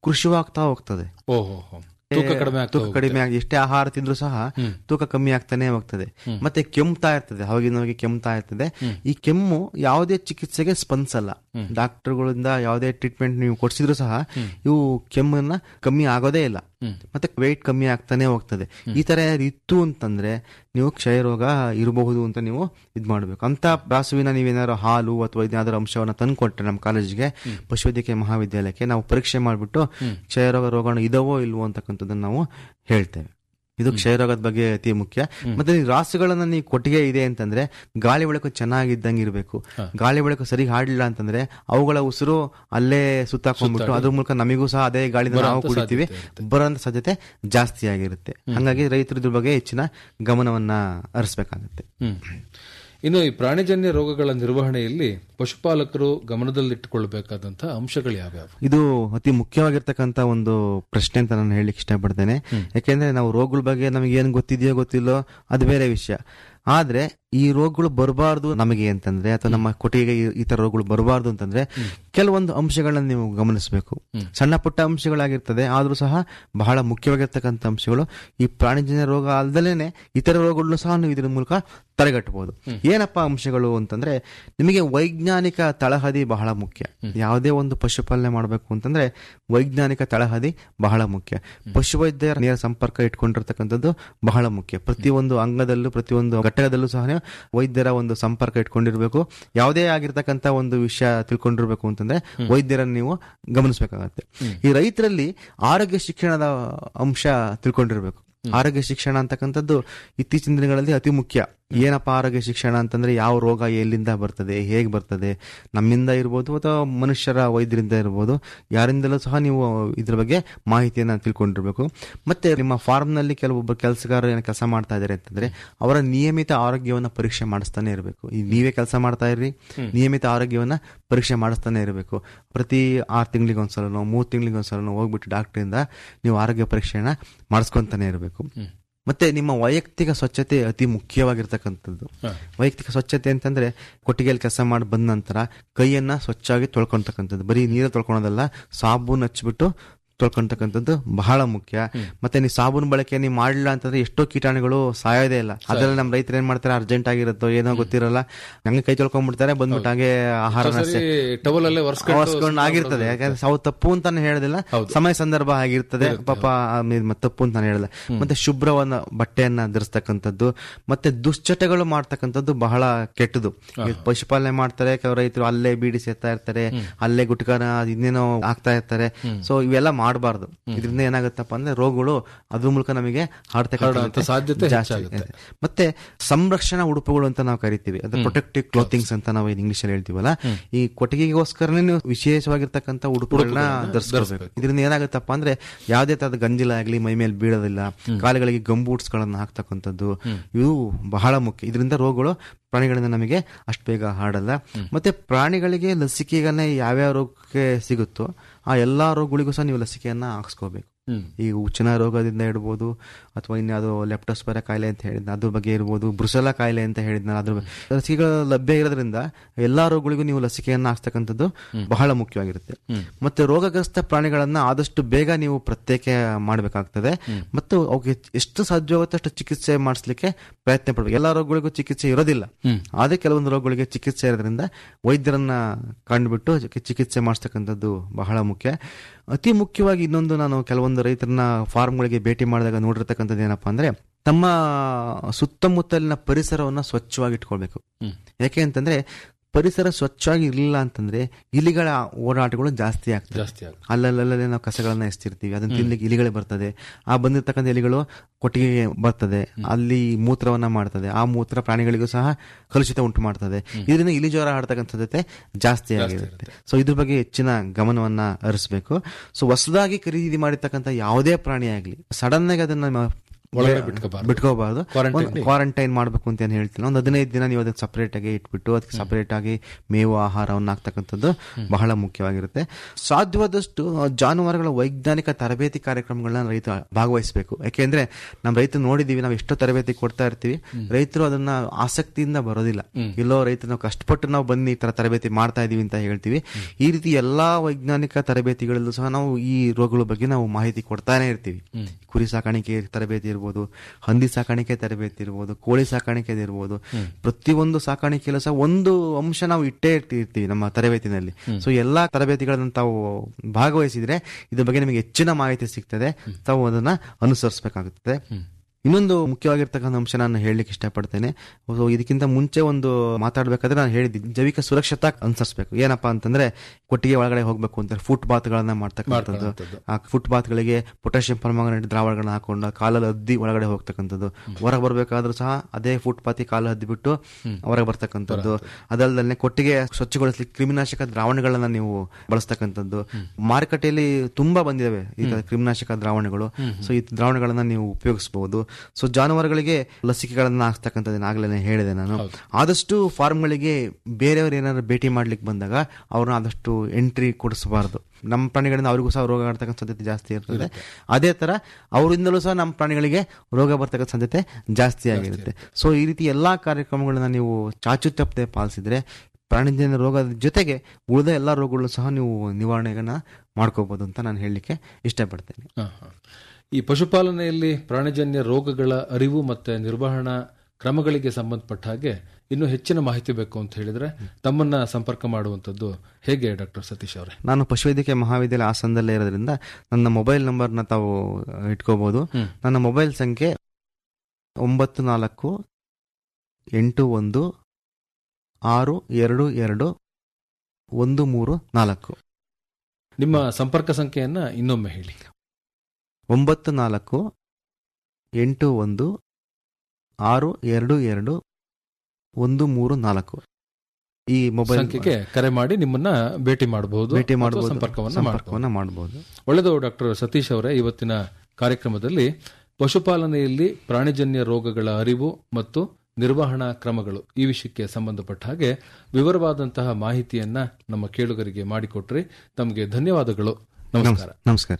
ಕೃಶಿವಾಗ್ತಾ ಹೋಗ್ತದೆ ಓಹೋ ತೂಕ ಕಡಿಮೆ ಆಗ್ತಾ ತೂಕ ಕಡಿಮೆ ಆಗಿ ಎಷ್ಟೇ ಆಹಾರ ತಿಂದ್ರು ಸಹ ತೂಕ ಕಮ್ಮಿ ಆಗ್ತಾನೆ ಹೋಗ್ತದೆ ಮತ್ತೆ ಕೆಮ್ತಾ ಇರ್ತದೆ ಅವಾಗಿನವಾಗಿ ಕೆಮ್ತಾ ಇರ್ತದೆ ಈ ಕೆಮ್ಮು ಯಾವುದೇ ಚಿಕಿತ್ಸೆಗೆ ಸ್ಪಂದಿಸಲ್ಲ ಡಾಕ್ಟರ್ಗಳಿಂದ ಯಾವುದೇ ಟ್ರೀಟ್ಮೆಂಟ್ ನೀವು ಕೊಡ್ಸಿದ್ರು ಸಹ ಇವು ಕೆಮ್ಮನ್ನ ಕಮ್ಮಿ ಆಗೋದೇ ಇಲ್ಲ ಮತ್ತೆ ವೆಯ್ಟ್ ಕಮ್ಮಿ ಆಗ್ತಾನೆ ಹೋಗ್ತದೆ ಈ ತರ ಏನಾದ್ರು ಇತ್ತು ಅಂತಂದ್ರೆ ನೀವು ಕ್ಷಯ ರೋಗ ಇರಬಹುದು ಅಂತ ನೀವು ಇದ್ ಮಾಡ್ಬೇಕು ಅಂತ ರಾಸುವಿನ ನೀವೇನಾದ್ರು ಹಾಲು ಅಥವಾ ಇದೇನಾದ್ರೂ ಅಂಶವನ್ನ ತಂದ್ಕೊಟ್ರೆ ನಮ್ಮ ಕಾಲೇಜಿಗೆ ಪಶುವೈದ್ಯಕೀಯ ಮಹಾವಿದ್ಯಾಲಯಕ್ಕೆ ನಾವು ಪರೀಕ್ಷೆ ಮಾಡ್ಬಿಟ್ಟು ಕ್ಷಯರೋಗ ರೋಗಾಣು ಇದಾವೋ ಇಲ್ವೋ ಅಂತಕ್ಕಂಥದ್ದನ್ನ ನಾವು ಹೇಳ್ತೇವೆ ಇದು ಕ್ಷಯರೋಗದ ಬಗ್ಗೆ ಅತಿ ಮುಖ್ಯ ಮತ್ತೆ ಈ ರಾಸುಗಳನ್ನ ನೀವು ಕೊಟ್ಟಿಗೆ ಇದೆ ಅಂತಂದ್ರೆ ಗಾಳಿ ಬೆಳಕು ಚೆನ್ನಾಗಿದ್ದಂಗೆ ಇರಬೇಕು ಗಾಳಿ ಬೆಳಕು ಸರಿ ಹಾಡಲಿಲ್ಲ ಅಂತಂದ್ರೆ ಅವುಗಳ ಉಸಿರು ಅಲ್ಲೇ ಸುತ್ತಾಕೊಂಡ್ಬಿಟ್ಟು ಅದ್ರ ಮೂಲಕ ನಮಿಗೂ ಸಹ ಅದೇ ಗಾಳಿನ ನಾವು ಕುಡಿತೀವಿ ಬರೋಂಥ ಸಾಧ್ಯತೆ ಜಾಸ್ತಿ ಆಗಿರುತ್ತೆ ಹಂಗಾಗಿ ರೈತರು ಇದ್ರ ಬಗ್ಗೆ ಹೆಚ್ಚಿನ ಗಮನವನ್ನ ಹರಿಸ್ಬೇಕಾಗತ್ತೆ ಹ್ಮ್. ಇನ್ನು ಈ ಪ್ರಾಣಿಜನ್ಯ ರೋಗಗಳ ನಿರ್ವಹಣೆಯಲ್ಲಿ ಪಶುಪಾಲಕರು ಗಮನದಲ್ಲಿಟ್ಟುಕೊಳ್ಬೇಕಾದಂತಹ ಅಂಶಗಳು ಯಾವ್ಯಾವು ಇದು ಅತಿ ಮುಖ್ಯವಾಗಿರ್ತಕ್ಕಂತ ಒಂದು ಪ್ರಶ್ನೆ ಅಂತ ನಾನು ಹೇಳಲಿಕ್ಕೆ ಇಷ್ಟಪಡ್ತೇನೆ ಯಾಕೆಂದ್ರೆ ನಾವು ರೋಗಗಳ ಬಗ್ಗೆ ನಮಗೆ ಏನ್ ಗೊತ್ತಿದೆಯೋ ಗೊತ್ತಿಲ್ಲೋ ಅದು ಬೇರೆ ವಿಷಯ ಆದ್ರೆ ಈ ರೋಗಗಳು ಬರಬಾರ್ದು ನಮಗೆ ಅಂತಂದ್ರೆ ಅಥವಾ ನಮ್ಮ ಕೊಟ್ಟಿಗೆ ಈ- ಈ ತರ ರೋಗಗಳು ಬರಬಾರ್ದು ಅಂತಂದ್ರೆ ಕೆಲವೊಂದು ಅಂಶಗಳನ್ನ ನೀವು ಗಮನಿಸಬೇಕು ಸಣ್ಣ ಪುಟ್ಟ ಅಂಶಗಳಾಗಿರ್ತದೆ ಆದ್ರೂ ಸಹ ಬಹಳ ಮುಖ್ಯವಾಗಿರ್ತಕ್ಕಂಥ ಅಂಶಗಳು ಈ ಪ್ರಾಣಿಜನ್ಯ ರೋಗ ಅಲ್ದಲೇನೆ ಇತರ ರೋಗಗಳನ್ನು ಸಹ ನೀವು ಇದರ ಮೂಲಕ ತಡೆಗಟ್ಟಬಹುದು ಏನಪ್ಪ ಅಂಶಗಳು ಅಂತಂದ್ರೆ ನಿಮಗೆ ವೈಜ್ಞಾನಿಕ ತಳಹದಿ ಬಹಳ ಮುಖ್ಯ ಯಾವುದೇ ಒಂದು ಪಶುಪಾಲನೆ ಮಾಡಬೇಕು ಅಂತಂದ್ರೆ ವೈಜ್ಞಾನಿಕ ತಳಹದಿ ಬಹಳ ಮುಖ್ಯ ಪಶುವೈದ್ಯರ ನೇರ ಸಂಪರ್ಕ ಇಟ್ಕೊಂಡಿರ್ತಕ್ಕಂಥದ್ದು ಬಹಳ ಮುಖ್ಯ ಪ್ರತಿಯೊಂದು ಅಂಗದಲ್ಲೂ ಪ್ರತಿಯೊಂದು ಘಟಕದಲ್ಲೂ ಸಹ ನೀವು ವೈದ್ಯರ ಒಂದು ಸಂಪರ್ಕ ಇಟ್ಕೊಂಡಿರ್ಬೇಕು ಯಾವುದೇ ಆಗಿರ್ತಕ್ಕಂಥ ಒಂದು ವಿಷಯ ತಿಳ್ಕೊಂಡಿರ್ಬೇಕು ಅಂತಂದ್ರೆ ವೈದ್ಯರನ್ನು ನೀವು ಗಮನಿಸಬೇಕಾಗತ್ತೆ ಈ ರೈತರಲ್ಲಿ ಆರೋಗ್ಯ ಶಿಕ್ಷಣದ ಅಂಶ ತಿಳ್ಕೊಂಡಿರ್ಬೇಕು ಆರೋಗ್ಯ ಶಿಕ್ಷಣ ಅಂತಕ್ಕಂಥದ್ದು ಇತ್ತೀಚಿನ ದಿನಗಳಲ್ಲಿ ಅತಿ ಮುಖ್ಯ ಏನಪ್ಪ ಆರೋಗ್ಯ ಶಿಕ್ಷಣ ಅಂತಂದ್ರೆ ಯಾವ ರೋಗ ಎಲ್ಲಿಂದ ಬರ್ತದೆ ಹೇಗೆ ಬರ್ತದೆ ನಮ್ಮಿಂದ ಇರ್ಬೋದು ಅಥವಾ ಮನುಷ್ಯರ ವೈದ್ಯರಿಂದ ಇರ್ಬೋದು ಯಾರಿಂದಲೂ ಸಹ ನೀವು ಇದ್ರ ಬಗ್ಗೆ ಮಾಹಿತಿಯನ್ನ ತಿಳ್ಕೊಂಡಿರ್ಬೇಕು ಮತ್ತೆ ನಿಮ್ಮ ಫಾರ್ಮ್ ನಲ್ಲಿ ಕೆಲವೊಬ್ಬ ಕೆಲಸಗಾರರು ಏನೋ ಕೆಲಸ ಮಾಡ್ತಾ ಇದ್ದಾರೆ ಅಂತಂದ್ರೆ ಅವರ ನಿಯಮಿತ ಆರೋಗ್ಯವನ್ನ ಪರೀಕ್ಷೆ ಮಾಡಿಸ್ತಾನೆ ಇರಬೇಕು ಈ ನೀವೇ ಕೆಲಸ ಮಾಡ್ತಾ ಇರ್ರಿ ನಿಯಮಿತ ಆರೋಗ್ಯವನ್ನ ಪರೀಕ್ಷೆ ಮಾಡಿಸ್ತಾನೆ ಇರಬೇಕು ಪ್ರತಿ ಆರು ತಿಂಗಳಿಗೆ ಒಂದ್ಸಲನೋ ಮೂರು ತಿಂಗಳಿಗೆ ಒಂದ್ಸಲನೋ ಹೋಗ್ಬಿಟ್ಟು ಡಾಕ್ಟರಿಂದ ನೀವು ಆರೋಗ್ಯ ಪರೀಕ್ಷೆಯನ್ನ ಮಾಡಿಸ್ಕೊಂತಾನೆ ಇರಬೇಕು ಮತ್ತೆ ನಿಮ್ಮ ವೈಯಕ್ತಿಕ ಸ್ವಚ್ಛತೆ ಅತಿ ಮುಖ್ಯವಾಗಿರ್ತಕ್ಕಂಥದ್ದು ವೈಯಕ್ತಿಕ ಸ್ವಚ್ಛತೆ ಅಂತಂದ್ರೆ ಕೊಟ್ಟಿಗೆಯಲ್ಲಿ ಕೆಲಸ ಮಾಡಿ ಬಂದ ನಂತರ ಕೈಯನ್ನ ಸ್ವಚ್ಛವಾಗಿ ತೊಳ್ಕೊಂತಕ್ಕಂಥದ್ದು ಬರೀ ನೀರು ತೊಳ್ಕೊಳೋದಲ್ಲ ಸಾಬೂನ್ ಹಚ್ಬಿಟ್ಟು ತೊಳ್ಕೊಂತಕ್ಕಂಥದ್ದು ಬಹಳ ಮುಖ್ಯ ಮತ್ತೆ ನೀವು ಸಾಬೂನು ಬಳಕೆ ನೀವು ಮಾಡಲಿಲ್ಲ ಅಂತಂದ್ರೆ ಎಷ್ಟೋ ಕೀಟಾಣುಗಳು ಸಾಯೋದೇ ಇಲ್ಲ ಅದ್ರಲ್ಲಿ ನಮ್ಮ ರೈತರು ಏನ್ ಮಾಡ್ತಾರೆ ಅರ್ಜೆಂಟ್ ಆಗಿರುತ್ತೋ ಏನೋ ಗೊತ್ತಿರಲ್ಲ ಹಂಗೆ ಕೈ ತೊಳ್ಕೊಂಡ್ಬಿಡ್ತಾರೆ ಬಂದ್ಬಿಟ್ಟು ಹಾಗೆ ಆಹಾರ ಟವಲ್ ಅಲ್ಲೇ ಅವಸ್ಕೊಂಡು ಆಗಿರ್ತದೆ ಯಾಕಂದ್ರೆ ಸಾವು ತಪ್ಪು ಅಂತಾನೆ ಹೇಳೋದಿಲ್ಲ ಸಮಯ ಸಂದರ್ಭ ಆಗಿರ್ತದೆ ಪಾಪ ಆ, ಇದ್ ಮ- ತಪ್ಪು ಅಂತಾನೆ ಹೇಳಿಲ್ಲ ಮತ್ತೆ ಶುಭ್ರವನ್ನ ಬಟ್ಟೆಯನ್ನ ಧರಿಸ್ತಕ್ಕಂಥದ್ದು ಮತ್ತೆ ದುಶ್ಚಟಗಳು ಮಾಡ್ತಕ್ಕಂಥದ್ದು ಬಹಳ ಕೆಟ್ಟದು ಈಗ ಪಶುಪಾಲನೆ ಮಾಡ್ತಾರೆ ಕೆಲವು ರೈತರು ಅಲ್ಲೇ ಬೀಡಿ ಸೇರ್ತಾ ಇರ್ತಾರೆ ಅಲ್ಲೇ ಗುಟ್ಕಾನ ಅದ್ ಇನ್ನೇನೋ ಆಗ್ತಾ ಇರ್ತಾರೆ ಸೊ ಇವೆಲ್ಲ ಮಾಡಬಾರ್ದು ಇದರಿಂದ ಏನಾಗುತ್ತಪ್ಪ ಅಂದ್ರೆ ರೋಗಗಳು ಅದ್ರ ಮೂಲಕ ನಮಗೆ ಹರಡುವಂತ ಸಾಧ್ಯತೆ ಹರಡ್ತಕ್ಕಂಥ ಜಾಸ್ತಿ ಹೆಚ್ಚಾಗುತ್ತೆ. ಇದೆ. ಮತ್ತೆ ಸಂರಕ್ಷಣಾ ಉಡುಪುಗಳು ಅಂತ ನಾವು ಕರಿತೀವಿ ಅದು ಪ್ರೊಟೆಕ್ಟಿವ್ ಕ್ಲೋತಿಂಗ್ಸ್ ಅಂತ ನಾವು ಇಂಗ್ಲಿಷ್ ಅಲ್ಲಿ ಹೇಳ್ತೀವಲ್ಲ ಈ ಕೊಟ್ಟಿಗೆಗೋಸ್ಕರನೇ ನೀವು ವಿಶೇಷವಾಗಿರ್ತಕ್ಕಂಥ ಉಡುಪುಗಳನ್ನ ಧರಿಸ್ಕೋಬೇಕು ಇದರಿಂದ ಏನಾಗುತ್ತಪ್ಪ ಅಂದ್ರೆ ಯಾವುದೇ ತರದ ಗಂಜಿಲ ಆಗ್ಲಿ ಮೈ ಮೇಲೆ ಬೀಳೋದಿಲ್ಲ ಕಾಲುಗಳಿಗೆ ಗಂಬೂಟ್ಸ್ ಗಳನ್ನ ಹಾಕ್ತಕ್ಕಂಥದ್ದು ಇವು ಬಹಳ ಮುಖ್ಯ ಇದರಿಂದ ರೋಗಗಳು ಪ್ರಾಣಿಗಳಿಂದ ನಮಗೆ ಅಷ್ಟು ಬೇಗ ಹರಡಲ್ಲ ಮತ್ತೆ ಪ್ರಾಣಿಗಳಿಗೆ ಲಸಿಕೆಗಳನ್ನ ಯಾವ್ಯಾವ ರೋಗಕ್ಕೆ ಸಿಗುತ್ತೋ ಆ ಎಲ್ಲಾ ರೋಗಗಳಿಗೂ ಸಹ ನೀವು ಲಸಿಕೆಯನ್ನ ಹಾಕ್ಸ್ಕೋಬೇಕು ಈ ಉಚ್ಚನ ರೋಗದಿಂದ ಇಡ್ಬೋದು ಅಥವಾ ಇನ್ಯಾವುದೋ ಲೆಪ್ಟೋಸ್ಪೈರ ಕಾಯಿಲೆ ಅಂತ ಹೇಳಿದ್ನ ಅದ್ರ ಬಗ್ಗೆ ಇರ್ಬೋದು ಬ್ರುಸೆಲ ಕಾಯಿಲೆ ಅಂತ ಹೇಳಿದ್ನ ಅದ್ರ ಬಗ್ಗೆ ಲಸಿಕೆಗಳು ಲಭ್ಯ ಇರೋದ್ರಿಂದ ಎಲ್ಲಾ ರೋಗಗಳಿಗೂ ನೀವು ಲಸಿಕೆಯನ್ನ ಹಾಕ್ಸ್ತಕ್ಕಂಥದ್ದು ಬಹಳ ಮುಖ್ಯವಾಗಿರುತ್ತೆ ಮತ್ತೆ ರೋಗಗ್ರಸ್ತ ಪ್ರಾಣಿಗಳನ್ನ ಆದಷ್ಟು ಬೇಗ ನೀವು ಪ್ರತ್ಯೇಕ ಮಾಡಬೇಕಾಗ್ತದೆ ಮತ್ತು ಅವಕ್ಕೆ ಎಷ್ಟು ಸಾಧ್ಯವಾಗುತ್ತೆ ಅಷ್ಟು ಚಿಕಿತ್ಸೆ ಮಾಡಿಸ್ಲಿಕ್ಕೆ ಪ್ರಯತ್ನ ಪಡ್ಬೇಕು ಎಲ್ಲಾ ರೋಗಗಳಿಗೂ ಚಿಕಿತ್ಸೆ ಇರೋದಿಲ್ಲ ಆದ್ರೆ ಕೆಲವೊಂದು ರೋಗಗಳಿಗೆ ಚಿಕಿತ್ಸೆ ಇರೋದ್ರಿಂದ ವೈದ್ಯರನ್ನ ಕಂಡುಬಿಟ್ಟು ಅದಕ್ಕೆ ಚಿಕಿತ್ಸೆ ಮಾಡಿಸ್ತಕ್ಕಂಥದ್ದು ಬಹಳ ಮುಖ್ಯ ಅತಿ ಮುಖ್ಯವಾಗಿ ಇನ್ನೊಂದು ನಾನು ಕೆಲವೊಂದು ರೈತರನ್ನ ಫಾರ್ಮ್ಗಳಿಗೆ ಭೇಟಿ ಮಾಡಿದಾಗ ನೋಡಿರ್ತಕ್ಕಂಥದ್ದು ಏನಪ್ಪಾ ಅಂದ್ರೆ ತಮ್ಮ ಸುತ್ತಮುತ್ತಲಿನ ಪರಿಸರವನ್ನ ಸ್ವಚ್ಛವಾಗಿ ಇಟ್ಕೊಳ್ಬೇಕು ಯಾಕೆ ಅಂತಂದ್ರೆ ಪರಿಸರ ಸ್ವಚ್ಛವಾಗಿ ಇರಲಿಲ್ಲ ಅಂತಂದ್ರೆ ಇಲಿಗಳ ಓಡಾಟಗಳು ಜಾಸ್ತಿ ಆಗ್ತದೆ ಜಾಸ್ತಿ ಆಗುತ್ತೆ ಅಲ್ಲಲ್ಲೇ ನಾವು ಕಸಗಳನ್ನ ಎಸ್ತಿರ್ತೀವಿ ಅದನ್ನ ತಿನ್ಲಿಕ್ಕೆ ಇಲಿಗಳೇ ಬರ್ತದೆ ಆ ಬಂದಿರ್ತಕ್ಕಂಥ ಇಲಿಗಳು ಕೊಟ್ಟಿಗೆ ಬರ್ತದೆ ಅಲ್ಲಿ ಮೂತ್ರವನ್ನ ಮಾಡ್ತದೆ ಆ ಮೂತ್ರ ಪ್ರಾಣಿಗಳಿಗೂ ಸಹ ಕಲುಷಿತ ಉಂಟು ಮಾಡ್ತದೆ ಇದರಿಂದ ಇಲಿ ಜ್ವರ ಆಡ್ತಕ್ಕಂಥದ್ದತೆ ಜಾಸ್ತಿ ಆಗಿರುತ್ತೆ ಸೊ ಇದ್ರ ಬಗ್ಗೆ ಹೆಚ್ಚಿನ ಗಮನವನ್ನ ಹರಿಸಬೇಕು ಸೊ ಹೊಸದಾಗಿ ಖರೀದಿ ಮಾಡಿರ್ತಕ್ಕಂಥ ಯಾವುದೇ ಪ್ರಾಣಿ ಆಗ್ಲಿ ಸಡನ್ ಆಗಿ ಅದನ್ನ ಒಳಗೆ ಬಿಟ್ಕೋಬಾರ್ದು. ಬಿಟ್ಕೋಬಾರ್ದು Quarantine. ಕ್ವಾರಂಟೈನ್ ಮಾಡಬೇಕು ಅಂತ ಏನು ಹೇಳ್ತೀನಿ ಒಂದು ಹದಿನೈದು ದಿನ ನೀವು ಅದಕ್ಕೆ ಸಪರೇಟ್ ಆಗಿ ಇಟ್ಬಿಟ್ಟು ಅದಕ್ಕೆ ಸಪರೇಟ್ ಆಗಿ ಮೇವು ಆಹಾರವನ್ನು ಹಾಕ್ತಕ್ಕಂಥದ್ದು ಬಹಳ ಮುಖ್ಯವಾಗಿರುತ್ತೆ ಸಾಧ್ಯವಾದಷ್ಟು ಆ, ಜಾನುವಾರುಗಳ ವೈಜ್ಞಾನಿಕ ತರಬೇತಿ ಕಾರ್ಯಕ್ರಮಗಳನ್ನ ರೈತ ಭಾಗವಹಿಸಬೇಕು ಯಾಕೆಂದ್ರೆ ನಮ್ಮ ರೈತ ನೋಡಿದೀವಿ ನಾವು ಎಷ್ಟೋ ತರಬೇತಿ ಕೊಡ್ತಾ ಇರ್ತೀವಿ ರೈತರು ಅದನ್ನ ಆಸಕ್ತಿಯಿಂದ ಬರೋದಿಲ್ಲ ಇಲ್ಲೋ ರೈತರು ನಾವು ಕಷ್ಟಪಟ್ಟು ನಾವು ಬನ್ನಿ ಈ ತರ ತರಬೇತಿ ಮಾಡ್ತಾ ಇದೀವಿ ಅಂತ ಹೇಳ್ತೀವಿ ಈ ರೀತಿ ಎಲ್ಲಾ ವೈಜ್ಞಾನಿಕ ತರಬೇತಿಗಳಲ್ಲೂ ಸಹ ನಾವು ಈ ರೋಗಗಳ ಬಗ್ಗೆ ನಾವು ಮಾಹಿತಿ ಕೊಡ್ತಾನೆ ಇರ್ತೀವಿ ಕುರಿ ಸಾಕಾಣಿಕೆ ತರಬೇತಿ ಇರ್ಬೋದು ಹಂದಿ ಸಾಕಾಣಿಕೆ ತರಬೇತಿ ಇರ್ಬೋದು ಕೋಳಿ ಸಾಕಾಣಿಕೆ ಇರ್ಬೋದು ಪ್ರತಿಯೊಂದು ಸಾಕಾಣಿಕೆಯಲ್ಲೂ ಸಹ ಒಂದು ಅಂಶ ನಾವು ಇಟ್ಟೇ ಇರ್ತೀವಿ ನಮ್ಮ ತರಬೇತಿನಲ್ಲಿ ಸೊ ಎಲ್ಲಾ ತರಬೇತಿಗಳನ್ನು ತಾವು ಭಾಗವಹಿಸಿದ್ರೆ ಇದ್ರ ಬಗ್ಗೆ ನಿಮಗೆ ಹೆಚ್ಚಿನ ಮಾಹಿತಿ ಸಿಗ್ತದೆ ತಾವು ಅದನ್ನ ಅನುಸರಿಸಬೇಕಾಗುತ್ತದೆ ಇನ್ನೊಂದು ಮುಖ್ಯವಾಗಿರ್ತಕ್ಕಂಥ ಅಂಶ ನಾನು ಹೇಳಲಿಕ್ಕೆ ಇಷ್ಟಪಡ್ತೇನೆ ಸೊ ಇದಕ್ಕಿಂತ ಮುಂಚೆ ಒಂದು ಮಾತಾಡ್ಬೇಕಾದ್ರೆ ನಾನು ಹೇಳಿದ್ದೀನಿ ಜೈವಿಕ ಸುರಕ್ಷತಾ ಅನುಸರಿಸಬೇಕು ಏನಪ್ಪಾ ಅಂತಂದ್ರೆ ಕೊಟ್ಟಿಗೆ ಒಳಗಡೆ ಹೋಗ್ಬೇಕು ಅಂತ ಫುಟ್ ಬಾತ್ ಗಳನ್ನ ಮಾಡ್ತಕ್ಕಂಥದ್ದು ಆ ಫುಟ್ ಬಾತ್ ಗಳಿಗೆ ಪೊಟ್ಯಾಷಿಯಂ ಪರ್ಮಾಂಗನೇಟ್ ದ್ರಾವಣಗಳನ್ನ ಹಾಕೊಂಡು ಕಾಲಲ್ಲಿ ಹದ್ದಿ ಒಳಗಡೆ ಹೋಗ್ತಕ್ಕಂಥದ್ದು ಹೊರಗೆ ಬರ್ಬೇಕಾದ್ರೂ ಸಹ ಅದೇ ಫುಟ್ ಪಾತಿ ಕಾಲು ಹದ್ದಿ ಬಿಟ್ಟು ಹೊರಗೆ ಬರ್ತಕ್ಕಂಥದ್ದು ಅದಲ್ಲದೆ ಕೊಟ್ಟಿಗೆ ಸ್ವಚ್ಛಗೊಳಿಸ್ಲಿಕ್ಕೆ ಕ್ರಿಮಿನಾಶಕ ದ್ರಾವಣಗಳನ್ನ ನೀವು ಬಳಸ್ತಕ್ಕಂಥದ್ದು ಮಾರುಕಟ್ಟೆಯಲ್ಲಿ ತುಂಬಾ ಬಂದಿದಾವೆ ಈ ತರ ಕ್ರಿಮಿನಾಶಕ ದ್ರಾವಣಗಳು ಸೊ ಈ ದ್ರಾವಣಗಳನ್ನ ನೀವು ಉಪಯೋಗಿಸಬಹುದು ಸೊ ಜಾನುವಾರುಗಳಿಗೆ ಲಸಿಕೆಗಳನ್ನ ಹಾಕ್ತಕ್ಕಂಥದ್ದು ಆಗ್ಲೇ ಹೇಳಿದೆ ನಾನು ಆದಷ್ಟು ಫಾರ್ಮ್ಗಳಿಗೆ ಬೇರೆಯವರು ಏನಾದ್ರು ಭೇಟಿ ಮಾಡ್ಲಿಕ್ಕೆ ಬಂದಾಗ ಅವ್ರನ್ನ ಆದಷ್ಟು ಎಂಟ್ರಿ ಕೊಡಿಸಬಾರದು ನಮ್ಮ ಪ್ರಾಣಿಗಳಿಂದ ಅವ್ರಿಗೂ ಸಹ ರೋಗ ಬರ್ತಕ್ಕಂಥ ಸಾಧ್ಯತೆ ಜಾಸ್ತಿ ಇರ್ತದೆ ಅದೇ ತರ ಅವರಿಂದಲೂ ಸಹ ನಮ್ಮ ಪ್ರಾಣಿಗಳಿಗೆ ರೋಗ ಬರ್ತಕ್ಕಂಥ ಸಾಧ್ಯತೆ ಜಾಸ್ತಿ ಆಗಿರುತ್ತೆ ಸೊ ಈ ರೀತಿ ಎಲ್ಲಾ ಕಾರ್ಯಕ್ರಮಗಳನ್ನ ನೀವು ಚಾಚು ತಪ್ಪದೆ ಪಾಲಿಸಿದ್ರೆ ಪ್ರಾಣಿಜನ್ಯ ರೋಗದ ಜೊತೆಗೆ ಉಳಿದ ಎಲ್ಲಾ ರೋಗಗಳು ಸಹ ನೀವು ನಿವಾರಣೆಗನ್ನ ಮಾಡ್ಕೋಬಹುದು ಅಂತ ನಾನು ಹೇಳಲಿಕ್ಕೆ ಇಷ್ಟಪಡ್ತೇನೆ ಹ, ಹ. ಈ ಪಶುಪಾಲನೆಯಲ್ಲಿ ಪ್ರಾಣಿಜನ್ಯ ರೋಗಗಳ ಅರಿವು ಮತ್ತೆ ನಿರ್ವಹಣಾ ಕ್ರಮಗಳಿಗೆ ಸಂಬಂಧಪಟ್ಟ ಹಾಗೆ ಇನ್ನೂ ಹೆಚ್ಚಿನ ಮಾಹಿತಿ ಬೇಕು ಅಂತ ಹೇಳಿದ್ರೆ ತಮ್ಮನ್ನ ಸಂಪರ್ಕ ಮಾಡುವಂತದ್ದು ಹೇಗೆ ಡಾಕ್ಟರ್ ಸತೀಶ್ ಅವರೇ ನಾನು ಪಶುವೈದ್ಯಕೀಯ ಮಹಾವಿದ್ಯಾಲಯ ಹಾಸನದಲ್ಲೇ ಇರೋದ್ರಿಂದ ನನ್ನ ಮೊಬೈಲ್ ನಂಬರ್ನ ತಾವು ಇಟ್ಕೋಬಹುದು ನನ್ನ ಮೊಬೈಲ್ ಸಂಖ್ಯೆ ಒಂಬತ್ತು ನಾಲ್ಕು ಎಂಟು ಒಂದು ಆರು ಎರಡು ಎರಡು ಒಂದು ಮೂರು ನಾಲ್ಕು ನಿಮ್ಮ ಸಂಪರ್ಕ ಸಂಖ್ಯೆಯನ್ನ ಇನ್ನೊಮ್ಮೆ ಹೇಳಿ ಒಂಬತ್ತು ನಾಲ್ಕು ಎಂಟು ಒಂದು ಆರು ಎರಡು ಎರಡು ಒಂದು ಮೂರು ನಾಲ್ಕು ಈ ಮೊಬೈಲ್ ಸಂಖ್ಯೆಗೆ ಕರೆ ಮಾಡಿ ನಿಮ್ಮನ್ನ ಭೇಟಿ ಮಾಡಬಹುದು ಭೇಟಿ ಮಾಡಬಹುದು ಸಂಪರ್ಕವನ್ನ ಮಾಡಬಹುದು ಸಂಪರ್ಕವನ್ನ ಮಾಡಬಹುದು ಒಳ್ಳೆದು ಡಾಕ್ಟರ್ ಸತೀಶ್ ಅವರೇ ಇವತ್ತಿನ ಕಾರ್ಯಕ್ರಮದಲ್ಲಿ ಪಶುಪಾಲನೆಯಲ್ಲಿ ಪ್ರಾಣಿಜನ್ಯ ರೋಗಗಳ ಅರಿವು ಮತ್ತು ನಿರ್ವಹಣಾ ಕ್ರಮಗಳು ಈ ವಿಷಯಕ್ಕೆ ಸಂಬಂಧಪಟ್ಟ ಹಾಗೆ ವಿವರವಾದಂತಹ ಮಾಹಿತಿಯನ್ನ ನಮ್ಮ ಕೇಳುಗರಿಗೆ ಮಾಡಿಕೊಟ್ರಿ ತಮಗೆ ಧನ್ಯವಾದಗಳು ನಮಸ್ಕಾರ ನಮಸ್ಕಾರ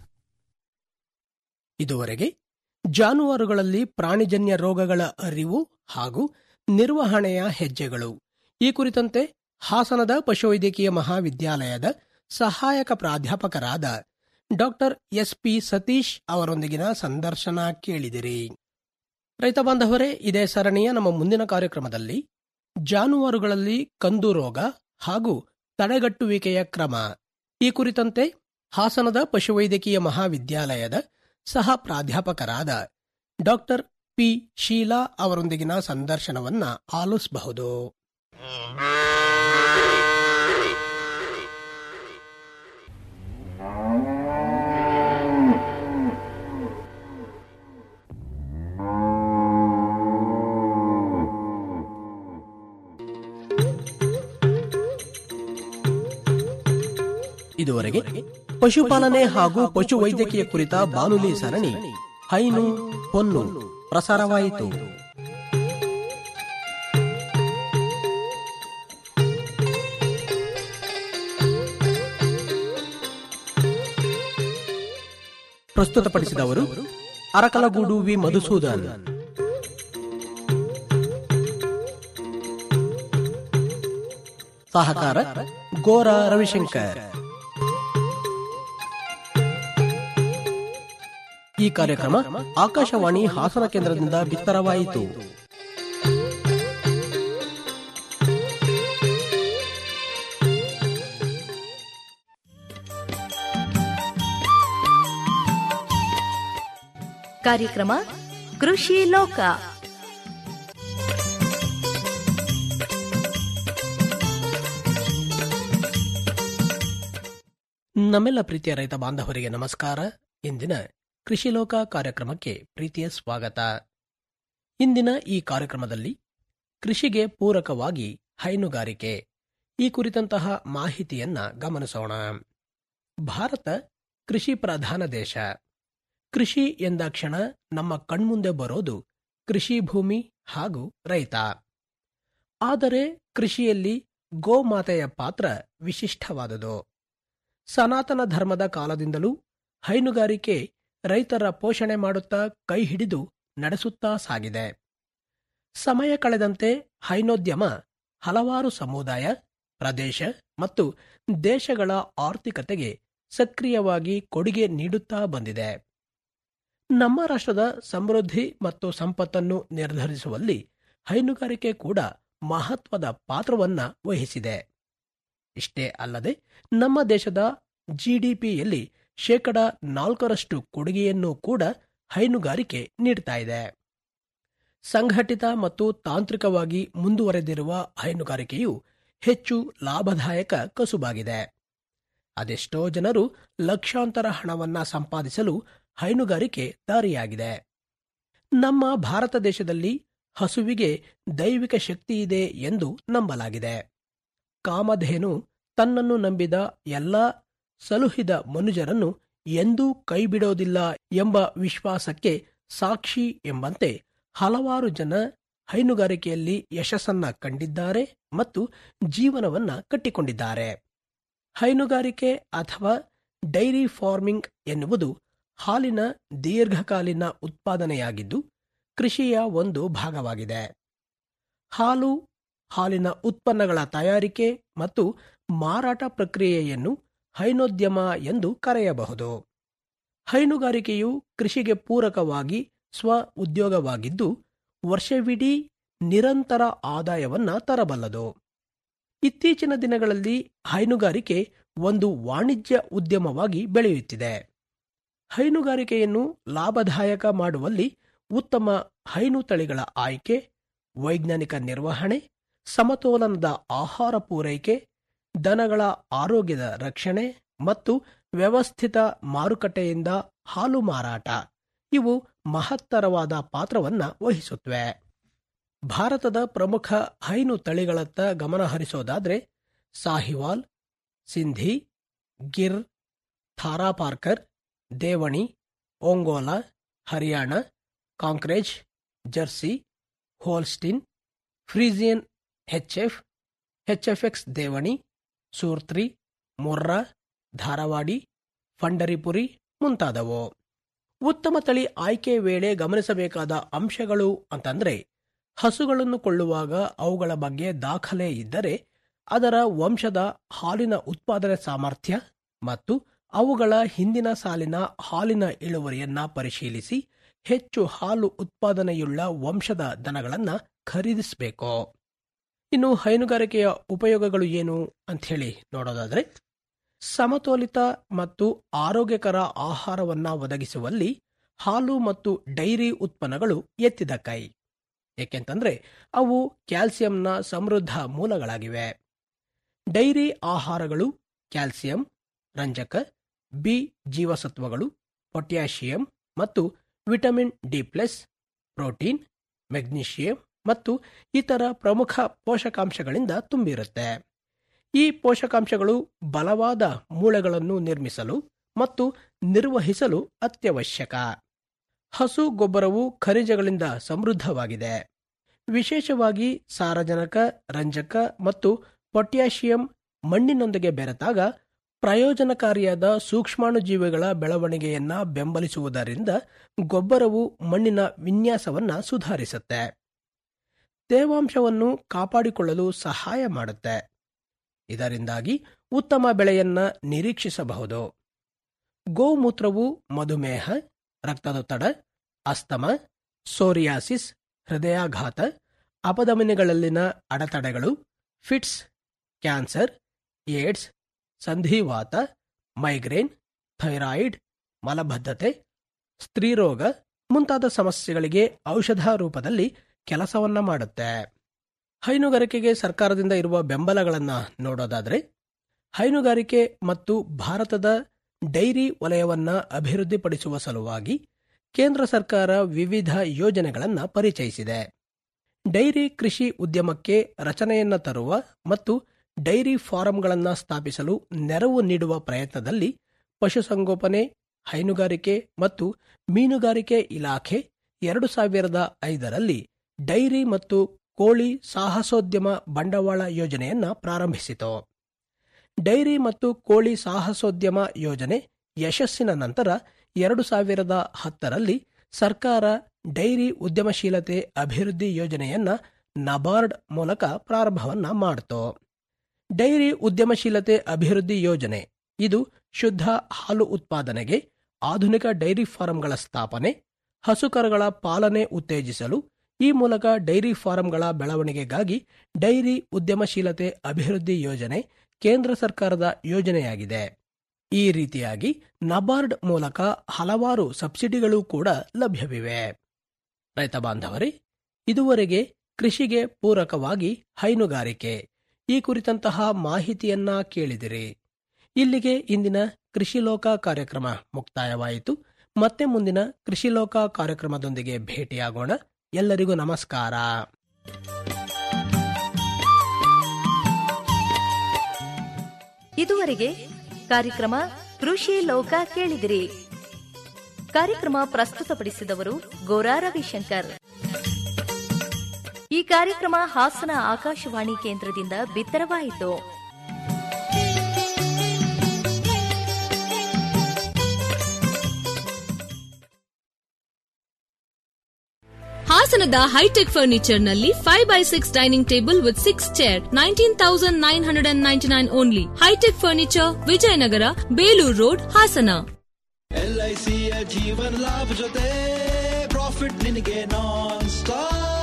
ಇದುವರೆಗೆ ಜಾನುವಾರುಗಳಲ್ಲಿ ಪ್ರಾಣಿಜನ್ಯ ರೋಗಗಳ ಅರಿವು ಹಾಗೂ ನಿರ್ವಹಣೆಯ ಹೆಜ್ಜೆಗಳು ಈ ಕುರಿತಂತೆ ಹಾಸನದ ಪಶುವೈದ್ಯಕೀಯ ಮಹಾವಿದ್ಯಾಲಯದ ಸಹಾಯಕ ಪ್ರಾಧ್ಯಾಪಕರಾದ ಡಾಕ್ಟರ್ ಎಸ್ ಪಿ ಸತೀಶ್ ಅವರೊಂದಿಗಿನ ಸಂದರ್ಶನ ಕೇಳಿದಿರಿ ರೈತ ಬಾಂಧವರೇ ಇದೇ ಸರಣಿಯ ನಮ್ಮ ಮುಂದಿನ ಕಾರ್ಯಕ್ರಮದಲ್ಲಿ ಜಾನುವಾರುಗಳಲ್ಲಿ ಕಂದು ರೋಗ ಹಾಗೂ ತಡೆಗಟ್ಟುವಿಕೆಯ ಕ್ರಮ ಈ ಕುರಿತಂತೆ ಹಾಸನದ ಪಶುವೈದ್ಯಕೀಯ ಮಹಾವಿದ್ಯಾಲಯದ ಸಹ ಪ್ರಾಧ್ಯಾಪಕರಾದ ಡಾಕ್ಟರ್ ಪಿ ಶೀಲಾ ಅವರೊಂದಿಗಿನ ಸಂದರ್ಶನವನ್ನ ಆಲಿಸಬಹುದು ಇದುವರೆಗೆ ಪಶುಪಾಲನೆ ಹಾಗೂ ಪಶು ವೈದ್ಯಕೀಯ ಕುರಿತ ಬಾನುಲಿ ಸರಣಿ ಹೈನು ಹೊನ್ನು ಪ್ರಸಾರವಾಯಿತು ಪ್ರಸ್ತುತಪಡಿಸಿದವರು ಅರಕಲಗೂಡು ವಿ ಮಧುಸೂದನ್ ಸಹಕಾರ ಗೋರ ರವಿಶಂಕರ್ ಈ ಕಾರ್ಯಕ್ರಮ ಆಕಾಶವಾಣಿ ಹಾಸನ ಕೇಂದ್ರದಿಂದ ಬಿತ್ತರವಾಯಿತು ಕಾರ್ಯಕ್ರಮ ಕೃಷಿ ಲೋಕ ನಮ್ಮೆಲ್ಲ ಪ್ರೀತಿಯ ರೈತ ಬಾಂಧವರಿಗೆ ನಮಸ್ಕಾರ ಇಂದಿನ ಕೃಷಿ ಲೋಕ ಕಾರ್ಯಕ್ರಮಕ್ಕೆ ಪ್ರೀತಿಯ ಸ್ವಾಗತ ಇಂದಿನ ಈ ಕಾರ್ಯಕ್ರಮದಲ್ಲಿ ಕೃಷಿಗೆ ಪೂರಕವಾಗಿ ಹೈನುಗಾರಿಕೆ ಈ ಕುರಿತಂತಹ ಮಾಹಿತಿಯನ್ನ ಗಮನಿಸೋಣ ಭಾರತ ಕೃಷಿ ಪ್ರಧಾನ ದೇಶ ಕೃಷಿ ಎಂದಾಕ್ಷಣ ನಮ್ಮ ಕಣ್ಮುಂದೆ ಬರೋದು ಕೃಷಿ ಭೂಮಿ ಹಾಗೂ ರೈತ ಆದರೆ ಕೃಷಿಯಲ್ಲಿ ಗೋಮಾತೆಯ ಪಾತ್ರ ವಿಶಿಷ್ಟವಾದುದು ಸನಾತನ ಧರ್ಮದ ಕಾಲದಿಂದಲೂ ಹೈನುಗಾರಿಕೆ ರೈತರ ಪೋಷಣೆ ಮಾಡುತ್ತಾ ಕೈ ಹಿಡಿದು ನಡೆಸುತ್ತಾ ಸಾಗಿದೆ ಸಮಯ ಕಳೆದಂತೆ ಹೈನೋದ್ಯಮ ಹಲವಾರು ಸಮುದಾಯ ಪ್ರದೇಶ ಮತ್ತು ದೇಶಗಳ ಆರ್ಥಿಕತೆಗೆ ಸಕ್ರಿಯವಾಗಿ ಕೊಡುಗೆ ನೀಡುತ್ತಾ ಬಂದಿದೆ ನಮ್ಮ ರಾಷ್ಟ್ರದ ಸಮೃದ್ಧಿ ಮತ್ತು ಸಂಪತ್ತನ್ನು ನಿರ್ಧರಿಸುವಲ್ಲಿ ಹೈನುಗಾರಿಕೆ ಕೂಡ ಮಹತ್ವದ ಪಾತ್ರವನ್ನ ವಹಿಸಿದೆ ಇಷ್ಟೇ ಅಲ್ಲದೆ ನಮ್ಮ ದೇಶದ ಜಿಡಿಪಿಯಲ್ಲಿ ಶೇಕಡ ನಾಲ್ಕರಷ್ಟು ಕೊಡುಗೆಯನ್ನು ಕೂಡ ಹೈನುಗಾರಿಕೆ ನೀಡ್ತಾ ಇದೆ ಸಂಘಟಿತ ಮತ್ತು ತಾಂತ್ರಿಕವಾಗಿ ಮುಂದುವರೆದಿರುವ ಹೈನುಗಾರಿಕೆಯು ಹೆಚ್ಚು ಲಾಭದಾಯಕ ಕಸುಬಾಗಿದೆ ಅದೆಷ್ಟೋ ಜನರು ಲಕ್ಷಾಂತರ ಹಣವನ್ನ ಸಂಪಾದಿಸಲು ಹೈನುಗಾರಿಕೆ ದಾರಿಯಾಗಿದೆ ನಮ್ಮ ಭಾರತ ದೇಶದಲ್ಲಿ ಹಸುವಿಗೆ ದೈವಿಕ ಶಕ್ತಿ ಇದೆ ಎಂದು ನಂಬಲಾಗಿದೆ ಕಾಮಧೇನು ತನ್ನನ್ನು ನಂಬಿದ ಎಲ್ಲ ಸಲುಹಿದ ಮನುಜರನ್ನು ಎಂದೂ ಕೈಬಿಡೋದಿಲ್ಲ ಎಂಬ ವಿಶ್ವಾಸಕ್ಕೆ ಸಾಕ್ಷಿ ಎಂಬಂತೆ ಹಲವಾರು ಜನ ಹೈನುಗಾರಿಕೆಯಲ್ಲಿ ಯಶಸ್ಸನ್ನ ಕಂಡಿದ್ದಾರೆ ಮತ್ತು ಜೀವನವನ್ನ ಕಟ್ಟಿಕೊಂಡಿದ್ದಾರೆ ಹೈನುಗಾರಿಕೆ ಅಥವಾ ಡೈರಿ ಫಾರ್ಮಿಂಗ್ ಎನ್ನುವುದು ಹಾಲಿನ ದೀರ್ಘಕಾಲೀನ ಉತ್ಪಾದನೆಯಾಗಿದ್ದು ಕೃಷಿಯ ಒಂದು ಭಾಗವಾಗಿದೆ ಹಾಲು ಹಾಲಿನ ಉತ್ಪನ್ನಗಳ ತಯಾರಿಕೆ ಮತ್ತು ಮಾರಾಟ ಪ್ರಕ್ರಿಯೆಯನ್ನು ಹೈನೋದ್ಯಮ ಎಂದು ಕರೆಯಬಹುದು ಹೈನುಗಾರಿಕೆಯು ಕೃಷಿಗೆ ಪೂರಕವಾಗಿ ಸ್ವ ಉದ್ಯೋಗವಾಗಿದ್ದು ವರ್ಷವಿಡೀ ನಿರಂತರ ಆದಾಯವನ್ನ ತರಬಲ್ಲದು ಇತ್ತೀಚಿನ ದಿನಗಳಲ್ಲಿ ಹೈನುಗಾರಿಕೆ ಒಂದು ವಾಣಿಜ್ಯ ಉದ್ಯಮವಾಗಿ ಬೆಳೆಯುತ್ತಿದೆ ಹೈನುಗಾರಿಕೆಯನ್ನು ಲಾಭದಾಯಕ ಮಾಡುವಲ್ಲಿ ಉತ್ತಮ ಹೈನು ತಳಿಗಳ ಆಯ್ಕೆ ವೈಜ್ಞಾನಿಕ ನಿರ್ವಹಣೆ ಸಮತೋಲನದ ಆಹಾರ ಪೂರೈಕೆ ದನಗಳ ಆರೋಗ್ಯದ ರಕ್ಷಣೆ ಮತ್ತು ವ್ಯವಸ್ಥಿತ ಮಾರುಕಟ್ಟೆಯಿಂದ ಹಾಲು ಮಾರಾಟ ಇವು ಮಹತ್ತರವಾದ ಪಾತ್ರವನ್ನ ವಹಿಸುತ್ತವೆ ಭಾರತದ ಪ್ರಮುಖ ಹೈನು ತಳಿಗಳತ್ತ ಗಮನ ಹರಿಸೋದಾದ್ರೆ Sahiwal Sindhi Gir Tharparkar Deoni Ongole Hariana Kankrej Jersey Holstein Friesian HF HFX Deoni Surti Murrah Dharwadi Pandharpuri ಮುಂತಾದವು ಉತ್ತಮ ತಳಿ ಆಯ್ಕೆ ವೇಳೆ ಗಮನಿಸಬೇಕಾದ ಅಂಶಗಳು ಅಂತಂದ್ರೆ ಹಸುಗಳನ್ನು ಕೊಳ್ಳುವಾಗ ಅವುಗಳ ಬಗ್ಗೆ ದಾಖಲೆ ಇದ್ದರೆ ಅದರ ವಂಶದ ಹಾಲಿನ ಉತ್ಪಾದನೆ ಸಾಮರ್ಥ್ಯ ಮತ್ತು ಅವುಗಳ ಹಿಂದಿನ ಸಾಲಿನ ಹಾಲಿನ ಇಳುವರಿಯನ್ನ ಪರಿಶೀಲಿಸಿ ಹೆಚ್ಚು ಹಾಲು ಉತ್ಪಾದನೆಯುಳ್ಳ ವಂಶದ ದನಗಳನ್ನ ಖರೀದಿಸಬೇಕು ಇನ್ನು ಹೈನುಗಾರಿಕೆಯ ಉಪಯೋಗಗಳು ಏನು ಅಂತ ಹೇಳಿ ನೋಡೋದಾದ್ರೆ ಸಮತೋಲಿತ ಮತ್ತು ಆರೋಗ್ಯಕರ ಆಹಾರವನ್ನ ಒದಗಿಸುವಲ್ಲಿ ಹಾಲು ಮತ್ತು ಡೈರಿ ಉತ್ಪನ್ನಗಳು ಎತ್ತಿದ ಕೈ ಏಕೆಂತಂದ್ರೆ ಅವು ಕ್ಯಾಲ್ಸಿಯಂನ ಸಮೃದ್ಧ ಮೂಲಗಳಾಗಿವೆ ಡೈರಿ ಆಹಾರಗಳು ಕ್ಯಾಲ್ಸಿಯಂ ರಂಜಕ ಬಿ ಜೀವಸತ್ವಗಳು ಪೊಟ್ಯಾಷಿಯಂ ಮತ್ತು vitamin D plus protein magnesium ಮತ್ತು ಇತರ ಪ್ರಮುಖ ಪೋಷಕಾಂಶಗಳಿಂದ ತುಂಬಿರುತ್ತೆ ಈ ಪೋಷಕಾಂಶಗಳು ಬಲವಾದ ಮೂಳೆಗಳನ್ನು ನಿರ್ಮಿಸಲು ಮತ್ತು ನಿರ್ವಹಿಸಲು ಅತ್ಯವಶ್ಯಕ ಹಸು ಗೊಬ್ಬರವು ಖನಿಜಗಳಿಂದ ಸಮೃದ್ಧವಾಗಿದೆ ವಿಶೇಷವಾಗಿ ಸಾರಜನಕ ರಂಜಕ ಮತ್ತು ಪೊಟ್ಯಾಷಿಯಂ ಮಣ್ಣಿನೊಂದಿಗೆ ಬೆರೆತಾಗ ಪ್ರಯೋಜನಕಾರಿಯಾದ ಸೂಕ್ಷ್ಮಾಣುಜೀವಿಗಳ ಬೆಳವಣಿಗೆಯನ್ನ ಬೆಂಬಲಿಸುವುದರಿಂದ ಗೊಬ್ಬರವು ಮಣ್ಣಿನ ವಿನ್ಯಾಸವನ್ನ ಸುಧಾರಿಸುತ್ತೆ ತೇವಾಂಶವನ್ನು ಕಾಪಾಡಿಕೊಳ್ಳಲು ಸಹಾಯ ಮಾಡುತ್ತೆ ಇದರಿಂದಾಗಿ ಉತ್ತಮ ಬೆಳೆಯನ್ನ ನಿರೀಕ್ಷಿಸಬಹುದು ಗೋಮೂತ್ರವು ಮಧುಮೇಹ ರಕ್ತದೊತ್ತಡ ಅಸ್ತಮ ಸೋರಿಯಾಸಿಸ್ ಹೃದಯಾಘಾತ ಅಪಧಮನಿಗಳಲ್ಲಿನ ಅಡೆತಡೆಗಳು ಫಿಟ್ಸ್ ಕ್ಯಾನ್ಸರ್ ಏಡ್ಸ್ ಸಂಧಿವಾತ ಮೈಗ್ರೇನ್ ಥೈರಾಯಿಡ್ ಮಲಬದ್ಧತೆ ಸ್ತ್ರೀರೋಗ ಮುಂತಾದ ಸಮಸ್ಯೆಗಳಿಗೆ ಔಷಧ ರೂಪದಲ್ಲಿ ಕೆಲಸವನ್ನ ಮಾಡುತ್ತೆ ಹೈನುಗಾರಿಕೆಗೆ ಸರ್ಕಾರದಿಂದ ಇರುವ ಬೆಂಬಲಗಳನ್ನ ನೋಡೋದಾದ್ರೆ ಹೈನುಗಾರಿಕೆ ಮತ್ತು ಭಾರತದ ಡೈರಿ ವಲಯವನ್ನ ಅಭಿವೃದ್ಧಿಪಡಿಸುವ ಸಲುವಾಗಿ ಕೇಂದ್ರ ಸರ್ಕಾರ ವಿವಿಧ ಯೋಜನೆಗಳನ್ನ ಪರಿಚಯಿಸಿದೆ ಡೈರಿ ಕೃಷಿ ಉದ್ಯಮಕ್ಕೆ ರಚನೆಯನ್ನ ತರುವ ಮತ್ತು ಡೈರಿ ಫಾರಂಗಳನ್ನ ಸ್ಥಾಪಿಸಲು ನೆರವು ನೀಡುವ ಪ್ರಯತ್ನದಲ್ಲಿ ಪಶುಸಂಗೋಪನೆ ಹೈನುಗಾರಿಕೆ ಮತ್ತು ಮೀನುಗಾರಿಕೆ ಇಲಾಖೆ ಎರಡು ಸಾವಿರದ ಐದರಲ್ಲಿ ಡೈರಿ ಮತ್ತು ಕೋಳಿ ಸಾಹಸೋದ್ಯಮ ಬಂಡವಾಳ ಯೋಜನೆಯನ್ನ ಪ್ರಾರಂಭಿಸಿತು ಡೈರಿ ಮತ್ತು ಕೋಳಿ ಸಾಹಸೋದ್ಯಮ ಯೋಜನೆ ಯಶಸ್ಸಿನ ನಂತರ ಎರಡು ಸಾವಿರದ ಹತ್ತರಲ್ಲಿ ಸರ್ಕಾರ ಡೈರಿ ಉದ್ಯಮಶೀಲತೆ ಅಭಿವೃದ್ಧಿ ಯೋಜನೆಯನ್ನ ನಬಾರ್ಡ್ ಮೂಲಕ ಪ್ರಾರಂಭವನ್ನ ಮಾಡಿತು ಡೈರಿ ಉದ್ಯಮಶೀಲತೆ ಅಭಿವೃದ್ಧಿ ಯೋಜನೆ ಇದು ಶುದ್ಧ ಹಾಲು ಉತ್ಪಾದನೆಗೆ ಆಧುನಿಕ ಡೈರಿ ಫಾರಂಗಳ ಸ್ಥಾಪನೆ ಹಸುಕರುಗಳ ಪಾಲನೆ ಉತ್ತೇಜಿಸಲು ಈ ಮೂಲಕ ಡೈರಿ ಫಾರಂಗಳ ಬೆಳವಣಿಗೆಗಾಗಿ ಡೈರಿ ಉದ್ಯಮಶೀಲತೆ ಅಭಿವೃದ್ಧಿ ಯೋಜನೆ ಕೇಂದ್ರ ಸರ್ಕಾರದ ಯೋಜನೆಯಾಗಿದೆ ಈ ರೀತಿಯಾಗಿ ನಬಾರ್ಡ್ ಮೂಲಕ ಹಲವಾರು ಸಬ್ಸಿಡಿಗಳು ಕೂಡ ಲಭ್ಯವಿವೆ ರೈತ ಬಾಂಧವರೇ ಇದುವರೆಗೆ ಕೃಷಿಗೆ ಪೂರಕವಾಗಿ ಹೈನುಗಾರಿಕೆ ಈ ಕುರಿತಂತಹ ಮಾಹಿತಿಯನ್ನ ಕೇಳಿದಿರಿ ಇಲ್ಲಿಗೆ ಇಂದಿನ ಕೃಷಿ ಲೋಕ ಕಾರ್ಯಕ್ರಮ ಮುಕ್ತಾಯವಾಯಿತು ಮತ್ತೆ ಮುಂದಿನ ಕೃಷಿ ಲೋಕ ಕಾರ್ಯಕ್ರಮದೊಂದಿಗೆ ಭೇಟಿಯಾಗೋಣ ಎಲ್ಲರಿಗೂ ನಮಸ್ಕಾರ ಇದುವರೆಗೆ ಕಾರ್ಯಕ್ರಮ ಕೃಷಿ ಲೋಕ ಕೇಳಿದಿರಿ ಕಾರ್ಯಕ್ರಮ ಪ್ರಸ್ತುತಪಡಿಸಿದವರು ಗೋರಾ ರವಿಶಂಕರ್ ಈ ಕಾರ್ಯಕ್ರಮ ಹಾಸನ ಆಕಾಶವಾಣಿ ಕೇಂದ್ರದಿಂದ ಬಿತ್ತರವಾಯಿತು ಹಾಸನದ ಹೈಟೆಕ್ ಫರ್ನಿಚರ್ ನಲ್ಲಿ five by six dining table with six chair nineteen thousand nine hundred and ninety nine only hitech furniture Vijayanagar Belur road Hassan ಎಲ್ಐಸಿಯ ಜೀವನ ಲಾಭ ಜೊತೆ ಪ್ರಾಫಿಟ್ ನಿನಗೆ ನಾನ್ ಸ್ಟಾಪ್